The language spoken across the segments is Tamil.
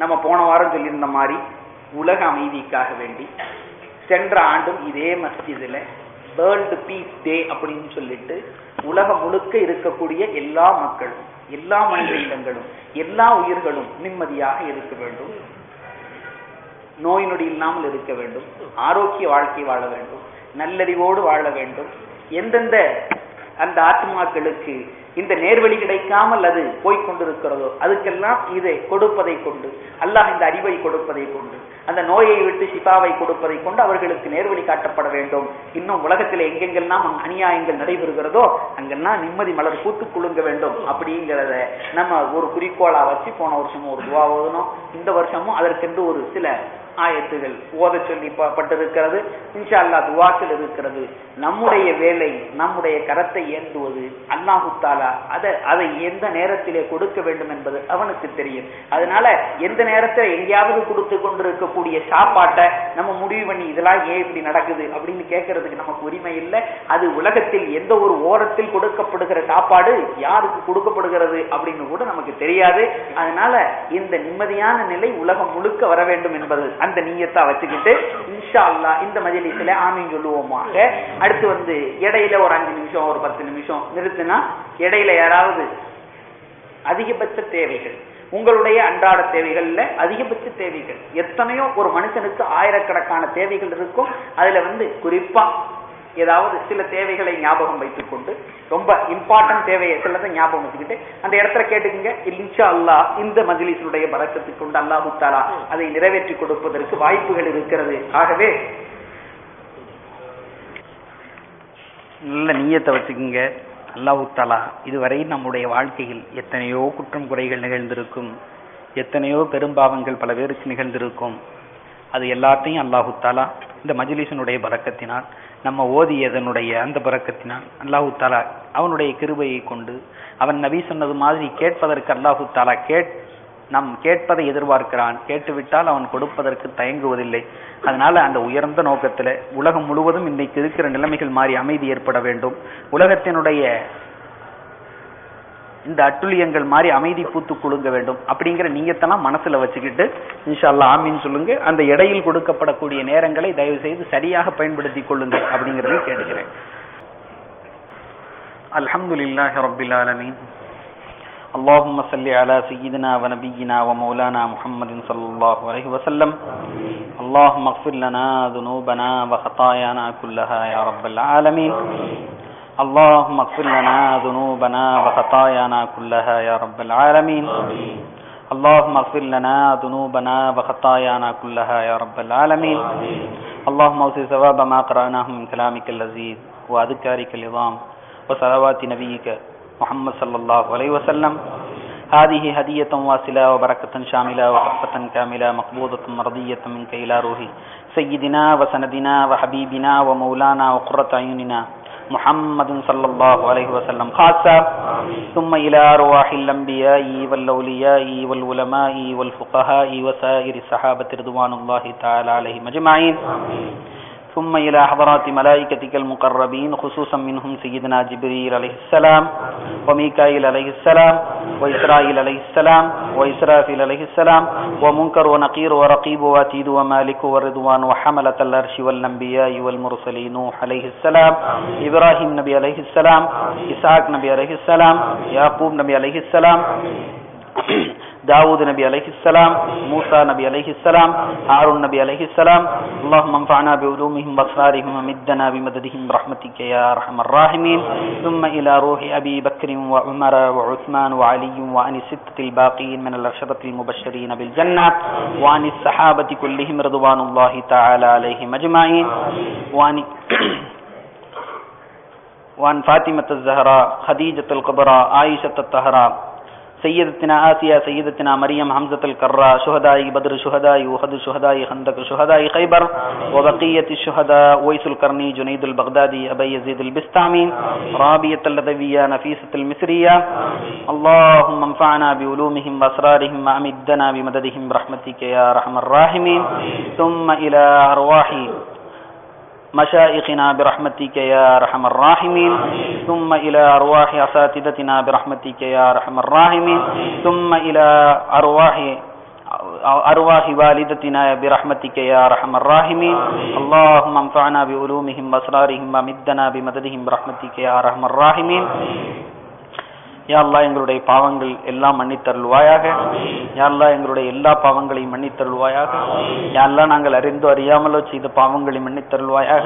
நம்ம போன வாரம் சொல்லியிருந்த மாதிரி உலக அமைதிக்காக வேண்டி சென்ற ஆண்டும் இதே மஸ்ஜிதுல வேர்ல்டு பீஸ் டே அப்படின்னு சொல்லிட்டு உலகம் முழுக்க இருக்கக்கூடிய எல்லா மக்களும் எல்லா மனித இனங்களும் எல்லா உயிர்களும் நிம்மதியாக இருக்க வேண்டும் நோய் நொடி இல்லாமல் இருக்க வேண்டும் ஆரோக்கிய வாழ்க்கை வாழ வேண்டும் நல்லறிவோடு வாழ வேண்டும் எந்தெந்த அந்த ஆத்மாக்களுக்கு இந்த நேர்வழி கிடைக்காமல் அது போய்க் கொண்டிருக்கிறதோ அதுக்கெல்லாம் இதை கொடுப்பதை கொண்டு அல்லாஹ் இந்த அறிவை கொடுப்பதை கொண்டு அந்த நோயை விட்டு சிபாவை கொடுப்பதை கொண்டு அவர்களுக்கு நேர்வழி காட்டப்பட வேண்டும் இன்னும் உலகத்தில் எங்கெங்கெல்லாம் அநியாயங்கள் நடைபெறுகிறதோ அங்கெல்லாம் நிம்மதி மலர் பூத்து குலுங்க வேண்டும் அப்படிங்கிறத நம்ம ஒரு குறிக்கோளா வச்சு போன வருஷமும் ஒரு துவா ஓதணும் இந்த வருஷமும் அதற்கென்று ஒரு சில ஆயத்துகள் ஓத சொல்லி பட்டிருக்கிறது இன்ஷா அல்லா துவாக்கள் இருக்கிறது நம்முடைய வேலை நம்முடைய கரத்தை ஏந்துவது அல்லாஹு தாலா அதை அதை எந்த நேரத்திலே கொடுக்க வேண்டும் என்பது அவனுக்கு தெரியும் அதனால எந்த நேரத்தில் எங்கேயாவது கொடுத்து கொண்டிருக்கக்கூடிய சாப்பாட்டை நம்ம முடிவு பண்ணி இதெல்லாம் ஏன் இப்படி நடக்குது அப்படின்னு கேட்கறதுக்கு நமக்கு உரிமை இல்லை அது உலகத்தில் எந்த ஒரு ஓரத்தில் கொடுக்கப்படுகிற சாப்பாடு யாருக்கு கொடுக்கப்படுகிறது அப்படின்னு கூட நமக்கு தெரியாது அதனால இந்த நிம்மதியான நிலை உலகம் முழுக்க வர வேண்டும் என்பது அந்த நீயத்தா வச்சுக்கிட்டு இன்ஷா அல்லா இந்த மஜலிஸ்ல ஆமீன் சொல்லுவோமாக அடுத்து வந்து இடையில ஒரு அஞ்சு நிமிஷம் ஒரு பத்து நிமிஷம் நிறுத்தினா இடையில யாராவது அதிகபட்ச தேவைகள் உங்களுடைய அன்றாட தேவைகள்ல அதிகபட்ச தேவைகள் எத்தனையோ ஒரு மனுஷனுக்கு ஆயிரக்கணக்கான தேவைகள் இருக்கும் அதுல வந்து குறிப்பா ஏதாவது சில தேவைகளை ஞாபகம் வைத்துக் கொண்டு ரொம்ப இம்பார்ட்டன்ட் தேவையை சிலதை ஞாபகம் வச்சுக்கிட்டு அந்த இடத்துல கேட்டுக்குங்க இன்ஷா அல்லா இந்த மஜிலிசனுடைய பறக்கத்தை கொண்டு அல்லாஹு தாலா அதை நிறைவேற்றி கொடுப்பதற்கு வாய்ப்புகள் இருக்கிறது ஆகவே நல்ல நீயத்தை வச்சுக்கோங்க அல்லாஹு தாலா இதுவரை நம்முடைய வாழ்க்கையில் எத்தனையோ குற்றம் குறைகள் நிகழ்ந்திருக்கும் எத்தனையோ பெரும்பாவங்கள் பல பேருக்கு நிகழ்ந்திருக்கும் அது எல்லாத்தையும் அல்லாஹு தாலா இந்த மஜிலிசனுடைய பறக்கத்தினால் நம்ம ஓதியதனுடைய அந்த பறக்கத்தினால் அல்லாஹு தாலா அவனுடைய கிருபையை கொண்டு அவன் நபி சொன்னது மாதிரி கேட்பதற்கு அல்லாஹு தாலா கேட் நம் கேட்பதை எதிர்பார்க்கிறான் கேட்டுவிட்டால் அவன் கொடுப்பதற்கு தயங்குவதில்லை அதனால அந்த உயர்ந்த நோக்கத்துல உலகம் முழுவதும் இன்னைக்கு இருக்கிற நிலைமைகள் மாறி அமைதி ஏற்பட வேண்டும் உலகத்தினுடைய இந்த அட்டுழியங்கள் மாதிரி அமைதி பூத்து குலுங்க வேண்டும் அப்படிங்கிற நீங்கத்தெல்லாம் மனசுல வச்சுக்கிட்டு இன்ஷால்லா ஆமின்னு சொல்லுங்க அந்த இடையில் கொடுக்கப்படக்கூடிய நேரங்களை தயவு செய்து சரியாக பயன்படுத்திக் கொள்ளுங்க அப்படிங்கறதை கேட்டுக்கிறேன் அல்ஹம்துலில்லாஹி ரப்பில் ஆலமீன் اللهم صل على سيدنا ونبينا ومولانا محمد صلى الله عليه وسلم اللهم اغفر لنا ذنوبنا وخطايانا كلها يا رب العالمين اللهم اغفر لنا ذنوبنا وخطايانا كلها يا رب العالمين اللهم اغفر لنا ذنوبنا وخطايانا كلها يا رب العالمين اللهم اوصي ثواب ما قرأناه من كلامك اللذيذ وأذكارك العظام وصلوات نبيك محمد صلى الله عليه وسلم هذه هدية واصلة وبركة شاملة وحفة كاملة مقبوضة مرضية منك إلى روحي سيدنا وسندنا وحبيبنا ومولانا وقرة عيوننا محمد صلى الله عليه وسلم خاصة ثم إلى أرواح الأنبياء والأولياء والعلماء والفقهاء وسائر الصحابة رضوان الله تعالى عليهم أجمعين ثم إلى حضرات ملائكتك المقربين خصوصا منهم سيدنا جبريل عليه السلام وميكائيل عليه السلام وإسرائيل عليه السلام وإسرافيل عليه السلام ومنكر ونقير ورقيب واتيد ومالك ورضوان وحملة الأرش والأنبياء والمرسلين نوح عليه السلام إبراهيم نبي عليه السلام إسحاق نبي عليه السلام يعقوب نبي عليه السلام داود نبي عليه السلام موسى نبي عليه السلام هارون نبي عليه السلام اللهم انفعنا بعلومهم واسرارهم ومدنا بمددهم برحمتك يا ارحم الراحمين ثم الى روح ابي بكر وعمر وعثمان وعلي وعن الستة الباقين من الاشرة المبشرين بالجنة وعن الصحابة كلهم رضوان الله تعالى عليهم اجمعين وعن وعن فاطمة الزهراء خديجة الكبرى عائشة الطهراء سيدتنا آسيا سيدتنا مريم حمزة الكراء شهداء بدر شهداء وحد شهداء خندق شهداء خيبر وبقية الشهداء ويس القرني جنيد البغدادي أبي يزيد البستامي رابية اللذوية نفيسة المصرية اللهم انفعنا بعلومهم وأسرارهم وأمدنا بمددهم برحمتك يا أرحم الراحمين ثم إلى أرواح مشائخنا برحمتك يا ارحم الراحمين ثم الى ارواح اساتذتنا برحمتك يا ارحم الراحمين ثم الى ارواح أرواح والدتنا برحمتك يا أرحم الراحمين اللهم انفعنا بعلومهم وأسرارهم ومدنا بمددهم برحمتك يا أرحم الراحمين யா அல்லாஹ் எங்களுடைய பாவங்கள் எல்லாம் மன்னித்தருள்வாயாக யா அல்லாஹ் எங்களுடைய எல்லா பாவங்களையும் மன்னித்தருள்வாயாக யா அல்லாஹ் நாங்கள் அறிந்தோ அறியாமலோ செய்த பாவங்களை மன்னித்தருள்வாயாக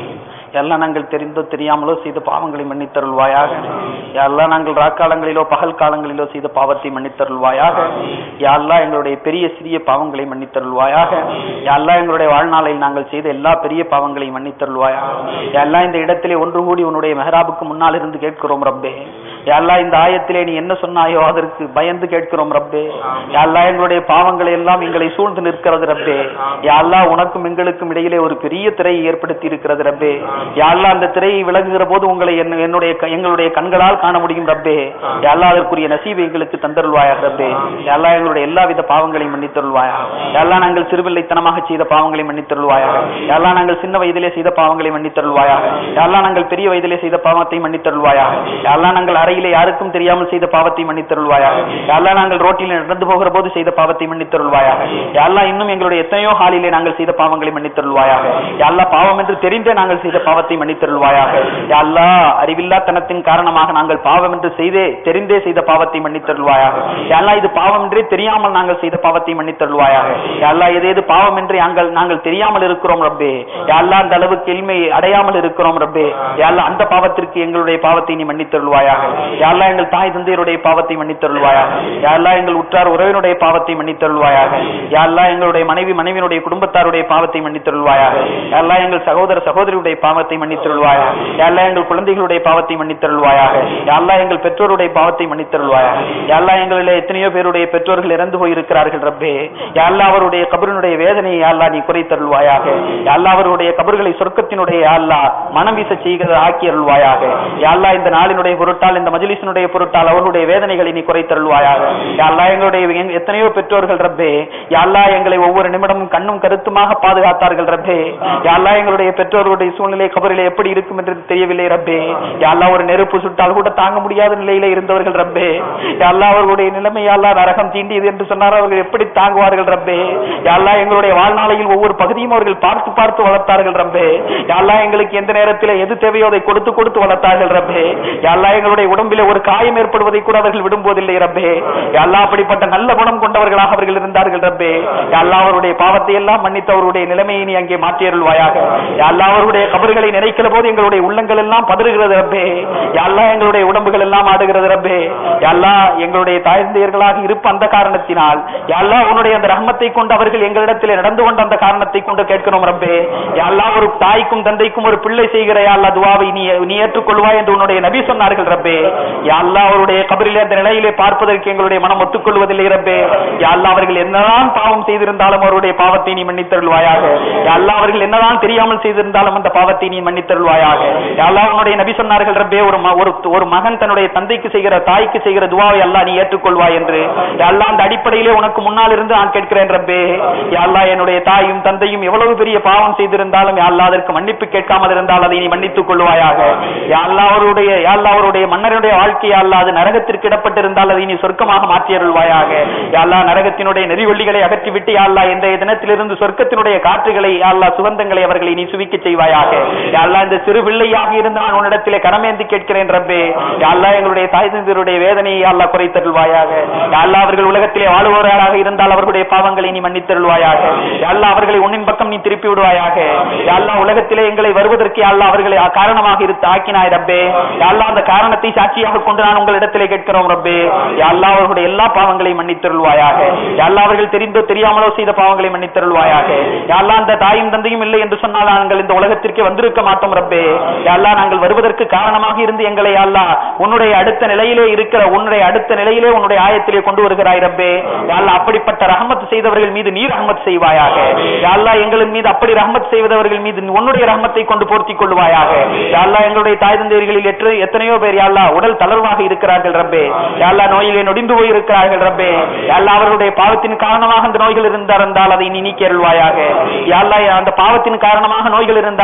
யா அல்லாஹ் நாங்கள் தெரிந்தோ தெரியாமலோ செய்த பாவங்களை மன்னித்தருள்வாயாக யா அல்லாஹ் நாங்கள் ராக்காலங்களிலோ பகல் காலங்களிலோ செய்த பாவத்தை மன்னித்தருள்வாயாக யா அல்லாஹ் எங்களுடைய பெரிய சிறிய பாவங்களை மன்னித்தருள்வாயாக யா அல்லாஹ் எங்களுடைய வாழ்நாளில் நாங்கள் செய்த எல்லா பெரிய பாவங்களையும் மன்னித்தருள்வாயாக யா அல்லாஹ் இந்த இடத்திலே ஒன்று கூடி உன்னுடைய மெஹராபுக்கு முன்னால் இருந்து கேட்கிறோம் ரப்பே யா அல்லாஹ் இந்த ஆயத்திலே நீ என்ன சொன்னாயோ அதற்கு பயந்து கேட்கிறோம் ரப்பே யா அல்லாஹ் எங்களுடைய பாவங்களை எல்லாம் எங்களை சூழ்ந்து நிற்கிறது ரப்பே யா அல்லாஹ் உனக்கும் எங்களுக்கும் இடையிலே ஒரு பெரிய திரையை ஏற்படுத்தி இருக்கிறது ரப்பே யா அல்லாஹ் அந்த திரையை விலகுகிற போது உங்களை என்ன- என்னுடைய க- எங்களுடைய கண்களால் காண முடியும் ரப்பே யா அல்லாஹ் அதற்குரிய நசீபை எங்களுக்கு தந்தருள்வாயாக ரப்பே யா அல்லாஹ் எங்களுடைய எல்லா வித பாவங்களையும் மன்னித்தருள்வாயாக யா அல்லாஹ் நாங்கள் சிறுபிள்ளைத்தனமாக செய்த பாவங்களை மன்னித்தருள்வாயாக யா அல்லாஹ் நாங்கள் சின்ன வயதிலே செய்த பாவங்களை மன்னித்தருள்வாயாக யா அல்லாஹ் நாங்கள் பெரிய வயதிலே செய்த பாவத்தை மன்னித்தருள்வாயாக யா அல்லாஹ் நாங்கள் அறையிலே யாருக்கும் தெரியாமல் செய்த பாவத்தை மன்னித்தருள்வாயாக யா அல்லாஹ் நாங்கள் ரோட்டில் நடந்து போகிற போது செய்த பாவத்தை மன்னித்தருள்வாயாக யா அல்லாஹ் இன்னும் எங்களுடைய எத்தனையோ ஹாலிலே நாங்கள் செய்த பாவங்களை மன்னித்தருள்வாயாக யா அல்லாஹ் பாவம் என்று தெரிந்தே நாங்கள் செய்த பாவத்தை மன்னித்தருள்வாயாக யா அல்லாஹ் அறிவில்லாத்தனத்தின் காரணமாக நாங்கள் பாவம் என்று செய்தே தெரிந்தே செய்த பாவத்தை மன்னித்தருள்வாயாக யா அல்லாஹ் இது பாவம் என்றே தெரியாமல் நாங்கள் செய்த பாவத்தை மன்னித்தருள்வாயாக யா அல்லாஹ் எது எது பாவம் என்று நாங்கள் நாங்கள் தெரியாமல் இருக்கிறோம் ரப்பே யா அல்லாஹ் அந்த அளவுக்கு எளிமை அடையாமல் இருக்கிறோம் ரப்பே யா அல்லாஹ் அந்த பாவத்திற்கு எங்களுடைய பாவத்தை நீ மன்னித்தருள்வாயாக யா அல்லாஹ் எங்கள் தாய் தந்தையருடைய பாவத்தை மன்னித்தருள்வாயாக யா அல்லாஹ் எங்கள் உற்றார் உறவினுடைய பாவத்தை மன்னித்தருள்வாயாக யா அல்லாஹ் எங்களுடைய மனைவி மனைவியினுடைய குடும்பத்தாருடைய பாவத்தை மன்னித்தருள்வாயாக யா அல்லாஹ் எங்கள் சகோதர சகோதரியுடைய பாவத்தை மன்னித்தருள்வாயாக யா அல்லாஹ் எங்கள் குழந்தைகளுடைய பாவத்தை மன்னித்தருள்வாயாக யா அல்லாஹ் எங்கள் பெற்றோருடைய பாவத்தை மன்னித்தருள்வாயாக யா அல்லாஹ் எங்களிலே எத்தனையோ பேருடைய பெற்றோர்கள் இறந்து போயிருக்கிறார்கள் ரப்பே யா அல்லாஹ் அவருடைய கபரினுடைய வேதனையை யா அல்லாஹ் நீ குறைத்தருள்வாயாக யா அல்லாஹ் அவருடைய கபர்களை சொர்க்கத்தினுடைய யா அல்லாஹ் மனம் வீச செய்கிற ஆக்கி அருள்வாயாக யா அல்லாஹ் இந்த நாளினுடைய பொருட்டால் இந்த மஜ்லிஸினுடைய பொருட்டால் அவர்களுடைய வேதனைகளை நீ குறைத்தருள்வாயாக யா அல்லாஹ் எங்களுடைய எங்க- எத்தனையோ பெற்றோர்கள் ரப்பே யா அல்லாஹ் எங்களை ஒவ்வொரு நிமிடமும் கண்ணும் கருத்துமாக பாதுகாத்தார்கள் ரப்பே யா அல்லாஹ் எங்களுடைய பெற்றோர்களுடைய சூழ்நிலை கபரிலே எப்படி இருக்கும் என்று தெரியவில்லை ரப்பே யா அல்லாஹ் ஒரு நெருப்பு சுட்டால் கூட தாங்க முடியாத நிலையில இருந்தவர்கள் ரப்பே யா அல்லாஹ் அவர்களுடைய நிலைமை யா அல்லாஹ் நரகம் தீண்டியது என்று சொன்னார் அவர்கள் எப்படி தாங்குவார்கள் ரப்பே யா அல்லாஹ் எங்களுடைய வாழ்நாளையில் ஒவ்வொரு பகுதியும் அவர்கள் பார்த்து பார்த்து வளர்த்தார்கள் ரப்பே யா அல்லாஹ் எங்களுக்கு எந்த நேரத்தில் எது தேவையோ அதை கொடுத்து கொடுத்து வளர்த்தார்கள் ரப்பே யா அல்லாஹ் எங்களுடைய உடம்பிலே ஒரு காயம் ஏற்படுவதை கூட அவர்கள் விடும்போதில்லை ரப்பே யா அல்லாஹ் அப்படிப்பட்ட நல்ல குணம் கொண்டவர்களாக அவர்கள் இருந்தார்கள் ரப்பே யா அல்லாஹ் அவருடைய பாவத்தை எல்லாம் மன்னித்து அவருடைய நிலைமையை நீ அங்கே மாற்றியருள்வாயாக யா அல்லாஹ் அவருடைய கபறுகளை நினைக்கிற போது எங்களுடைய உள்ளங்கள் எல்லாம் பதறுகிறது ரப்பே யா அல்லாஹ் எங்களுடைய உடம்புகள் எல்லாம் ஆடுகிறது ரப்பே யா அல்லாஹ் எங்களுடைய தாய்ந்தையர்களாக இருப்ப அந்த காரணத்தினால் யா அல்லாஹ் உன்னுடைய அந்த ரஹ்மத்தை கொண்டு அவர்கள் எங்களிடத்தில் நடந்து கொண்ட அந்த காரணத்தை கொண்டு கேட்கிறோம் ரப்பே யா அல்லாஹ் ஒரு தாய்க்கும் தந்தைக்கும் ஒரு பிள்ளை செய்கிற யா அல்லாஹ் துவாவை நீ நீ ஏற்றுக்கொள்வாய் என்று உன்னுடைய நபி சொன்னார்கள் ரப்பே யா அல்லாஹ் அவருடைய கபரிலே அந்த நிலையிலே பார்ப்பதற்கு எங்களுடைய மனம் ஒத்துக்கொள்வதில்லை ரப்பே யா அல்லாஹ் அவர்கள் என்னதான் பாவம் செய்திருந்தாலும் அவருடைய பாவத்தை நீ மன்னித்தருள்வாயாக யா அல்லாஹ் அவர்கள் என்னதான் தெரியாமல் செய்திருந்தாலும் அந்த பாவத்தை நீ மன்னித்தருள்வாயாக யா அல்லாஹ் உன்னுடைய நபி சொன்னார்கள் ரப்பே ஒரு ம- ஒரு ஒரு மகன் தன்னுடைய தந்தைக்கு செய்கிற தாய்க்கு செய்கிற துவாவை அல்லாஹ் நீ ஏற்றுக்கொள்வாய் என்று யா அல்லாஹ் அந்த அடிப்படையிலே உனக்கு முன்னால் இருந்து நான் கேட்கிறேன் ரப்பே யா அல்லாஹ் என்னுடைய தாயும் தந்தையும் எவ்வளவு பெரிய பாவம் செய்திருந்தாலும் யா அல்லாஹ் அதற்கு மன்னிப்பு கேட்காமல் இருந்தால் அதை நீ மன்னித்துக் கொள்வாயாக யா அல்லாஹ் அவருடைய யா அல்லாஹ் அவருடைய மன்னருடைய வாழ்க்கை யா அல்லாஹ் அது நரகத்திற்கு இடப்பட்டிருந்தால் அதை நீ சொர்க்கமாக மாற்றியருள்வாயாக யா அல்லாஹ் நரகத்தினுடைய நெறிவொல்லிகளை அகற்றிவிட்டு யா அல்லாஹ் இந்த தினத்திலிருந்து சொர்க்கத்தினுடைய காற்றுகளை யா அல்லாஹ் சுகந்தங்களை அவர்களை நீ சுவிக்க செய்வாயாக யா அல்லாஹ் இந்த சிறு பிள்ளையாக இருந்து நான் உன்னிடத்திலே கரமேந்தி கேட்கிறேன் ரப்பே யா அல்லாஹ் எங்களுடைய தாய் தந்தையருடைய வேதனையை யா அல்லாஹ் குறைத்தருள்வாயாக யா அல்லாஹ் அவர்கள் உலகத்திலே வாழுபவர்களாக இருந்தால் அவர்களுடைய பாவங்களை நீ மன்னித்தருள்வாயாக யா அல்லாஹ் அவர்களை உன்னின் பக்கம் நீ திருப்பி விடுவாயாக யா அல்லாஹ் உலகத்திலே எங்களை வருவதற்கு யா அல்லாஹ் அவர்களை காரணமாக இருத்து ஆக்கினாய் ரப்பே யா அல்லாஹ் அந்த காரணத்தை சாட்சியாக கொண்டு நான் உங்களிடத்திலே கேட்கிறோம் ரப்பே யா அல்லாஹ் அவர்களுடைய எல்லா பாவங்களையும் மன்னித்தருள்வாயாக யா அல்லாஹ் அவர்கள் தெரிந்தோ தெரியாமலோ செய்த பாவங்களை மன்னித்தருள்வாயாக யா அல்லாஹ் அந்த தாயும் தந்தையும் இல்லை என்று சொன்னால் நாங்கள் இந்த உலகத்திற்கே வந்திருக்க மாட்டோம் ரப்பே யா அல்லாஹ் நாங்கள் வருவதற்கு காரணமாக இருந்து எங்களை யா அல்லாஹ் உன்னுடைய அடுத்த நிலையிலே இருக்கிற உன்னுடைய அடுத்த நிலையிலே உன்னுடைய ஆயத்திலே கொண்டு வருகிறாய் ரப்பே யா அல்லாஹ் அப்படிப்பட்ட ரஹமத் செய்தவர்கள் மீது நீ ரஹமத் செய்வாயாக யா அல்லாஹ் எங்களின் மீது அப்படி ரஹமத் செய்தவர்கள் மீது உன்னுடைய ரஹமத்தை கொண்டு போர்த்திக் கொள்வாயாக யா அல்லாஹ் எங்களுடைய தாய் தந்தையர்களில் எற்று எத்தனையோ பேர் யா அல்லாஹ் உடல் தளர்வாக இருக்கிறார்கள் ரப்பே யா அல்லாஹ் நோயிலே நொடிந்து போய் இருக்கிறார்கள் ரப்பே யா அல்லாஹ் அவர்களுடைய பாவத்தின் காரணமாக அந்த நோய்கள் இருந்தால் இருந்தால் அதை நீ நீக்கி அருள்வாயாக யா அல்லாஹ் அந்த பாவத்தின் காரணமாக நோய்கள் இருந்தால் அதை நீக்கி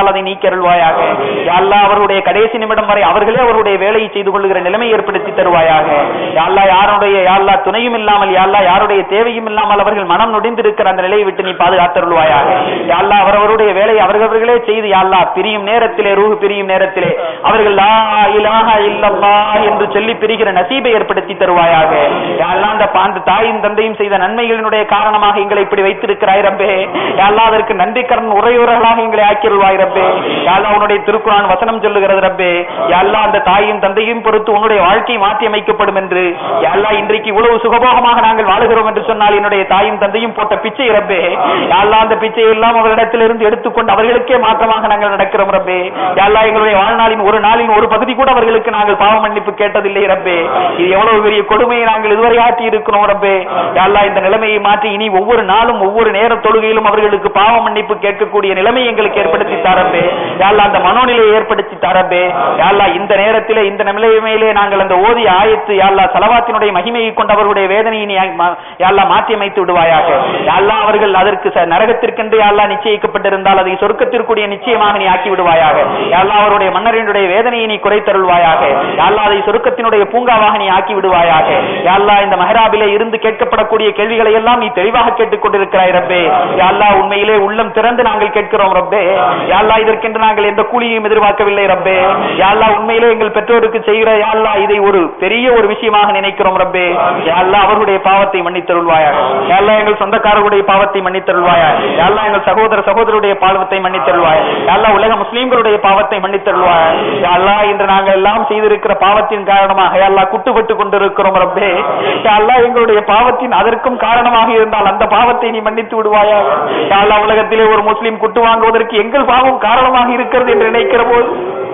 மன்னிக்கருள்வாயாக யா அல்லாஹ் அவருடைய கடைசி நிமிடம் வரை அவர்களே அவருடைய வேலையை செய்து கொள்ளுகிற நிலைமை ஏற்படுத்தி தருவாயாக யா அல்லாஹ் யாருடைய யா அல்லாஹ் துணையும் இல்லாமல் யா அல்லாஹ் யாருடைய தேவையும் இல்லாமல் அவர்கள் மனம் நொடிந்திருக்கிற அந்த நிலையை விட்டு நீ பாதுகாத்தருள்வாயாக யா அல்லாஹ் அவரவருடைய வேலையை அவர்களே செய்து யா அல்லாஹ் பிரியும் நேரத்திலே ரூஹ் பிரியும் நேரத்திலே அவர்கள் லா இலாஹ இல்லல்லாஹ் என்று சொல்லி பிரிகிற நசீபை ஏற்படுத்தி தருவாயாக யா அல்லாஹ் அந்த பா- அந்த தாயும் தந்தையும் செய்த நன்மைகளினுடைய காரணமாக எங்களை இப்படி வைத்திருக்கிறாய் ரப்பே யா அல்லாஹ் அதற்கு நன்றி கடன் உரையுறர்களாக எங்களை ஆக்கிருவாய் ரப்பே யா அல்லாஹ் உன்னுடைய திருக்குறான் வசனம் சொல்லுகிறது ரப்பே யா அல்லாஹ் அந்த தாயும் தந்தையும் பொறுத்து உன்னுடைய வாழ்க்கை மாற்றி அமைக்கப்படும் என்று யா அல்லாஹ் இன்றைக்கு இவ்வளவு சுகபோகமாக நாங்கள் வாழுகிறோம் என்று சொன்னால் என்னுடைய தாயும் தந்தையும் போட்ட பிச்சை ரப்பே யா அல்லாஹ் அந்த பிச்சை எல்லாம் அவர்களிடத்திலிருந்து எடுத்துக்கொண்டு அவர்களுக்கே மாற்றமாக நாங்கள் நடக்கிறோம் ரப்பே யா அல்லாஹ் எங்களுடைய வாழ்நாளின் ஒரு நாளின் ஒரு பகுதி கூட அவர்களுக்கு நாங்கள் பாவ மன்னிப்பு கேட்டதில்லை ரப்பே இது எவ்வளவு பெரிய கொடுமையை நாங்கள் இதுவரை ஆற்றி இருக்கிறோம் ரப்பே யா அல்லாஹ் இந்த நிலைமையை மாற்றி இனி ஒவ்வொரு நாளும் ஒவ்வொரு நேர தொழுகையிலும் அவர்களுக்கு பாவ மன்னிப்பு கேட்கக்கூடிய நிலைமை எங்களுக்கு ஏற்படுத்தி தாரப்பே யா அல்லாஹ் அந்த மனோநிலையை ஏற்படுத்தி தாரப்பே யா அல்லாஹ் இந்த நேரத்திலே இந்த நிலைமையிலே நாங்கள் அந்த ஓதிய ஆயத்து யா அல்லாஹ் சலவாத்தினுடைய மகிமையை கொண்டு அவர்களுடைய வேதனையை நீ மா- யா அல்லாஹ் மாற்றி அமைத்து விடுவாயாக யா அல்லாஹ் அவர்கள் அதற்கு ச- நரகத்திற்கென்று யா அல்லாஹ் நிச்சயிக்கப்பட்டிருந்தால் அதை சொர்க்கத்திற்குரிய நிச்சயமாக நீ ஆக்கி விடுவாயாக யா அல்லாஹ் அவருடைய மன்னரினுடைய வேதனையை நீ குறைத்தருள்வாயாக யா அல்லாஹ் அதை சொர்க்கத்தினுடைய பூங்காவாக நீ ஆக்கி விடுவாயாக யா அல்லாஹ் இந்த மஹராபிலே இருந்து கேட்கப்படக்கூடிய கேள்விகளை எல்லாம் நீ தெளிவாக கேட்டுக் கொண்டிருக்கிறாய் ரப்பே யா அல்லாஹ் உண்மையிலே உள்ளம் திறந்து நாங்கள் கேட்கிறோம் ரப்பே யா அல்லாஹ் இதற்கென்று நாங்கள் எந்த கூலியையும் எதிர்பார்க்கவில்லை ரப்பே யா அல்லாஹ் உண்மையிலே எங்கள் பெற்றோருக்கு செய்கிற யா அல்லாஹ் இதை ஒரு பெரிய ஒரு விஷயமாக நினைக்கிறோம் ரப்பே யா அல்லாஹ் அவர்களுடைய பாவத்தை மன்னித்தருள்வாயாக யா அல்லாஹ் எங்கள் சொந்தக்காரர்களுடைய பாவத்தை மன்னித்தருள்வாயாக யா அல்லாஹ் எங்கள் சகோதர சகோதரருடைய பாவத்தை மன்னித்தருள்வாய் யா அல்லாஹ் உலக முஸ்லீம்களுடைய பாவத்தை மன்னித்தருள்வாய் யா அல்லாஹ் இன்று நாங்கள் எல்லாம் செய்திருக்கிற பாவத்தின் காரணமாக யா அல்லாஹ் குட்டுப்பட்டு கொண்டிருக்கிறோம் ரப்பே யா அல்லாஹ் எங்களுடைய பாவத்தின் அதற்கும் காரணமாக இருந்தால் அந்த பாவத்தை நீ மன்னித்து விடுவாயாக யா அல்லாஹ் உலகத்திலே ஒரு முஸ்லீம் குட்டு வாங்குவதற்கு எங்கள் பாவம் காரணமாக இருக்கிறது என்று நினைக்கிற போது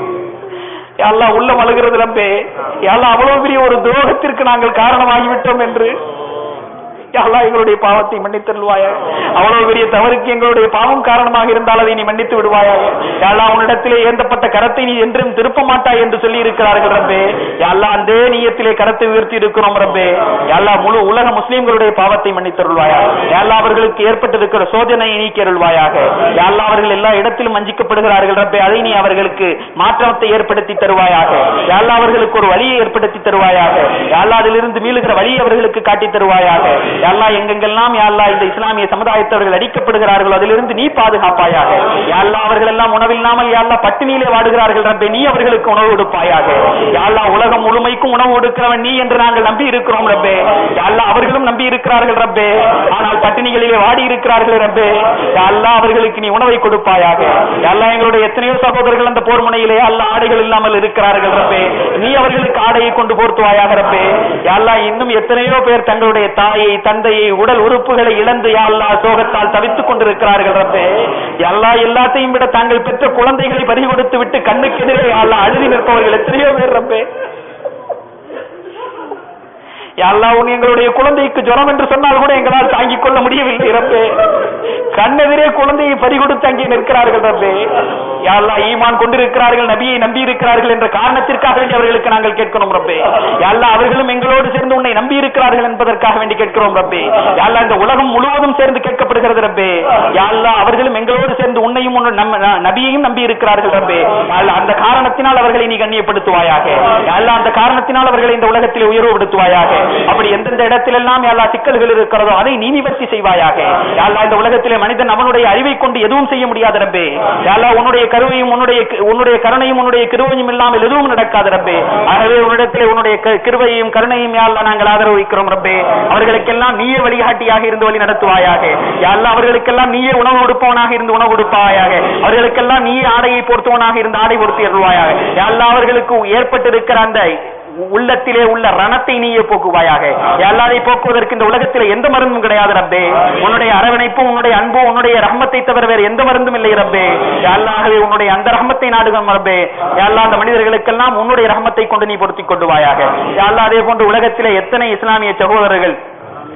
யா அல்லாஹ் உள்ளம் அழுகிறது ரப்பே யா அல்லாஹ் அவ்வளவு பெரிய ஒரு துரோகத்திற்கு நாங்கள் காரணமாகிவிட்டோம் என்று யா அல்லாஹ் எங்களுடைய பாவத்தை மன்னித்தருள்வாயாக அவ்வளவு பெரிய தவறுக்கு எங்களுடைய பாவம் காரணமாக இருந்தால் அதை நீ மன்னித்து விடுவாயாக யா அல்லாஹ் உன்னிடத்திலே ஏந்தப்பட்ட கரத்தை நீ என்றும் திருப்ப மாட்டாய் என்று சொல்லி இருக்கிறார்கள் ரப்பே யா அல்லாஹ் அந்த நீயத்திலே கரத்தை உயர்த்தி இருக்கிறோம் ரப்பே யா அல்லாஹ் முழு உலக முஸ்லிம்களுடைய பாவத்தை மன்னித்தருள்வாயாக யா அல்லாஹ் அவர்களுக்கு ஏற்பட்டிருக்கிற சோதனையை நீக்கியருள்வாயாக யா அல்லாஹ் அவர்கள் எல்லா இடத்திலும் வஞ்சிக்கப்படுகிறார்கள் ரப்பே அதை நீ அவர்களுக்கு மாற்றத்தை ஏற்படுத்தி தருவாயாக யா அல்லாஹ் அவர்களுக்கு ஒரு வழியை ஏற்படுத்தி தருவாயாக யா அல்லாஹ் அதிலிருந்து மீளுகிற வழியை அவர்களுக்கு காட்டி தருவாயாக யா அல்லாஹ் எங்கெங்கெல்லாம் யா அல்லாஹ் இந்த இஸ்லாமிய சமுதாயத்தவர்கள் அடிக்கப்படுகிறார்களோ அதிலிருந்து நீ பாதுகாப்பாயாக யா அல்லாஹ் அவர்கள் எல்லாம் உணவில்லாமல் யா அல்லாஹ் பட்டினியிலே வாடுகிறார்கள் ரப்பே நீ அவர்களுக்கு உணவு கொடுப்பாயாக யா அல்லாஹ் உலகம் முழுமைக்கும் உணவு கொடுக்கிறவன் நீ என்று நாங்கள் நம்பி இருக்கிறோம் ரப்பே யா அல்லாஹ் அவர்களும் நம்பி இருக்கிறார்கள் ரப்பே ஆனால் பட்டினிகளிலே வாடி இருக்கிறார்கள் ரப்பே யா அல்லாஹ் அவர்களுக்கு நீ உணவை கொடுப்பாயாக யா அல்லாஹ் எங்களுடைய எத்தனையோ சகோதரர்கள் அந்த போர் முனையிலே யா அல்லாஹ் ஆடைகள் இல்லாமல் இருக்கிறார்கள் ரப்பே நீ அவர்களுக்கு ஆடையை கொண்டு போர்த்துவாயாக ரப்பே யா அல்லாஹ் இன்னும் எத்தனையோ பேர் தங்களுடைய தாயை தந்தையை உடல் உறுப்புகளை இழந்து யா அல்லாஹ் சோகத்தால் தவித்துக் கொண்டிருக்கிறார்கள் ரப்பே யா அல்லாஹ் எல்லாத்தையும் விட தாங்கள் பெற்ற குழந்தைகளை பறி கொடுத்து விட்டு கண்ணுக்கு எதிரே யா அல்லாஹ் அழுதி நிற்பவர்கள் எத்தனையோ பேர் ரப்பே யா அல்லாஹ் உன் எங்களுடைய குழந்தைக்கு ஜுரம் என்று சொன்னால் கூட எங்களால் தாங்கிக் கொள்ள முடியவில்லை ரப்பே கண்ணெதிரே குழந்தையை பறிகொடுத்து அங்கே நிற்கிறார்கள் ரப்பே யா அல்லாஹ் ஈமான் கொண்டிருக்கிறார்கள் நபியை நம்பி இருக்கிறார்கள் என்ற காரணத்திற்காக வேண்டி அவர்களுக்கு நாங்கள் கேட்கிறோம் ரப்பே யா அல்லாஹ் அவர்களும் எங்களோடு சேர்ந்து உன்னை நம்பி இருக்கிறார்கள் என்பதற்காக வேண்டி கேட்கிறோம் ரப்பே யா அல்லாஹ் இந்த உலகம் முழுவதும் சேர்ந்து கேட்கப்படுகிறது ரப்பே யா அல்லாஹ் அவர்களும் எங்களோடு சேர்ந்து உன்னையும் உன் நம்ம நபியையும் நம்பி இருக்கிறார்கள் ரப்பே யா அல்லாஹ் அந்த காரணத்தினால் அவர்களை நீ கண்ணியப்படுத்துவாயாக யா அல்லாஹ் அந்த காரணத்தினால் அவர்களை இந்த உலகத்திலே உயர்வுபடுத்துவாயாக அப்படி எந்தெந்த இடத்திலெல்லாம் யா அல்லாஹ் சிக்கல்கள் இருக்கிறதோ அதை நீ நிவர்த்தி செய்வாயாக யா அல்லாஹ் இந்த உலகத்திலே மனிதன் அவனுடைய அறிவை கொண்டு எதுவும் செய்ய முடியாது ரப்பே யா அல்லாஹ் உன்னுடைய கருவையும் உன்னுடைய உன்னுடைய கருணையும் உன்னுடைய கிருவையும் இல்லாமல் எதுவும் நடக்காது ரப்பே ஆகவே உன்னிடத்திலே உன்னுடைய க- கிருபையையும் கருணையும் யா அல்லாஹ் நாங்கள் ஆதரவு வைக்கிறோம் ரப்பே அவர்களுக்கெல்லாம் நீயே வழிகாட்டியாக இருந்து வழி நடத்துவாயாக யா அல்லாஹ் அவர்களுக்கெல்லாம் நீயே உணவு கொடுப்பவனாக இருந்து உணவு கொடுப்பாயாக அவர்களுக்கெல்லாம் நீயே ஆடையை பொறுத்தவனாக இருந்து ஆடை பொறுத்து அருள்வாயாக யா அல்லாஹ் அவர்களுக்கு ஏற்பட்டிருக்கிற அந்த உள்ளத்திலே உள்ள ரணத்தை நீயே போக்குவாயாக எல்லாரை போக்குவதற்கு இந்த உலகத்திலே எந்த மருந்தும் கிடையாது ரப்பே உன்னுடைய அரவணைப்பும் உன்னுடைய அன்பும் உன்னுடைய ரஹமத்தை தவிர வேறு எந்த மருந்தும் இல்லை ரப்பே அல்லாஹவே உன்னுடைய அந்த ரஹமத்தை நாடுகம் ரப்பே எல்லா அந்த மனிதர்களுக்கெல்லாம் உன்னுடைய ரஹமத்தை கொண்டு நீ பொருத்திக் கொண்டுவாயாக அல்லா அதே போன்று உலகத்திலே எத்தனை இஸ்லாமிய சகோதரர்கள்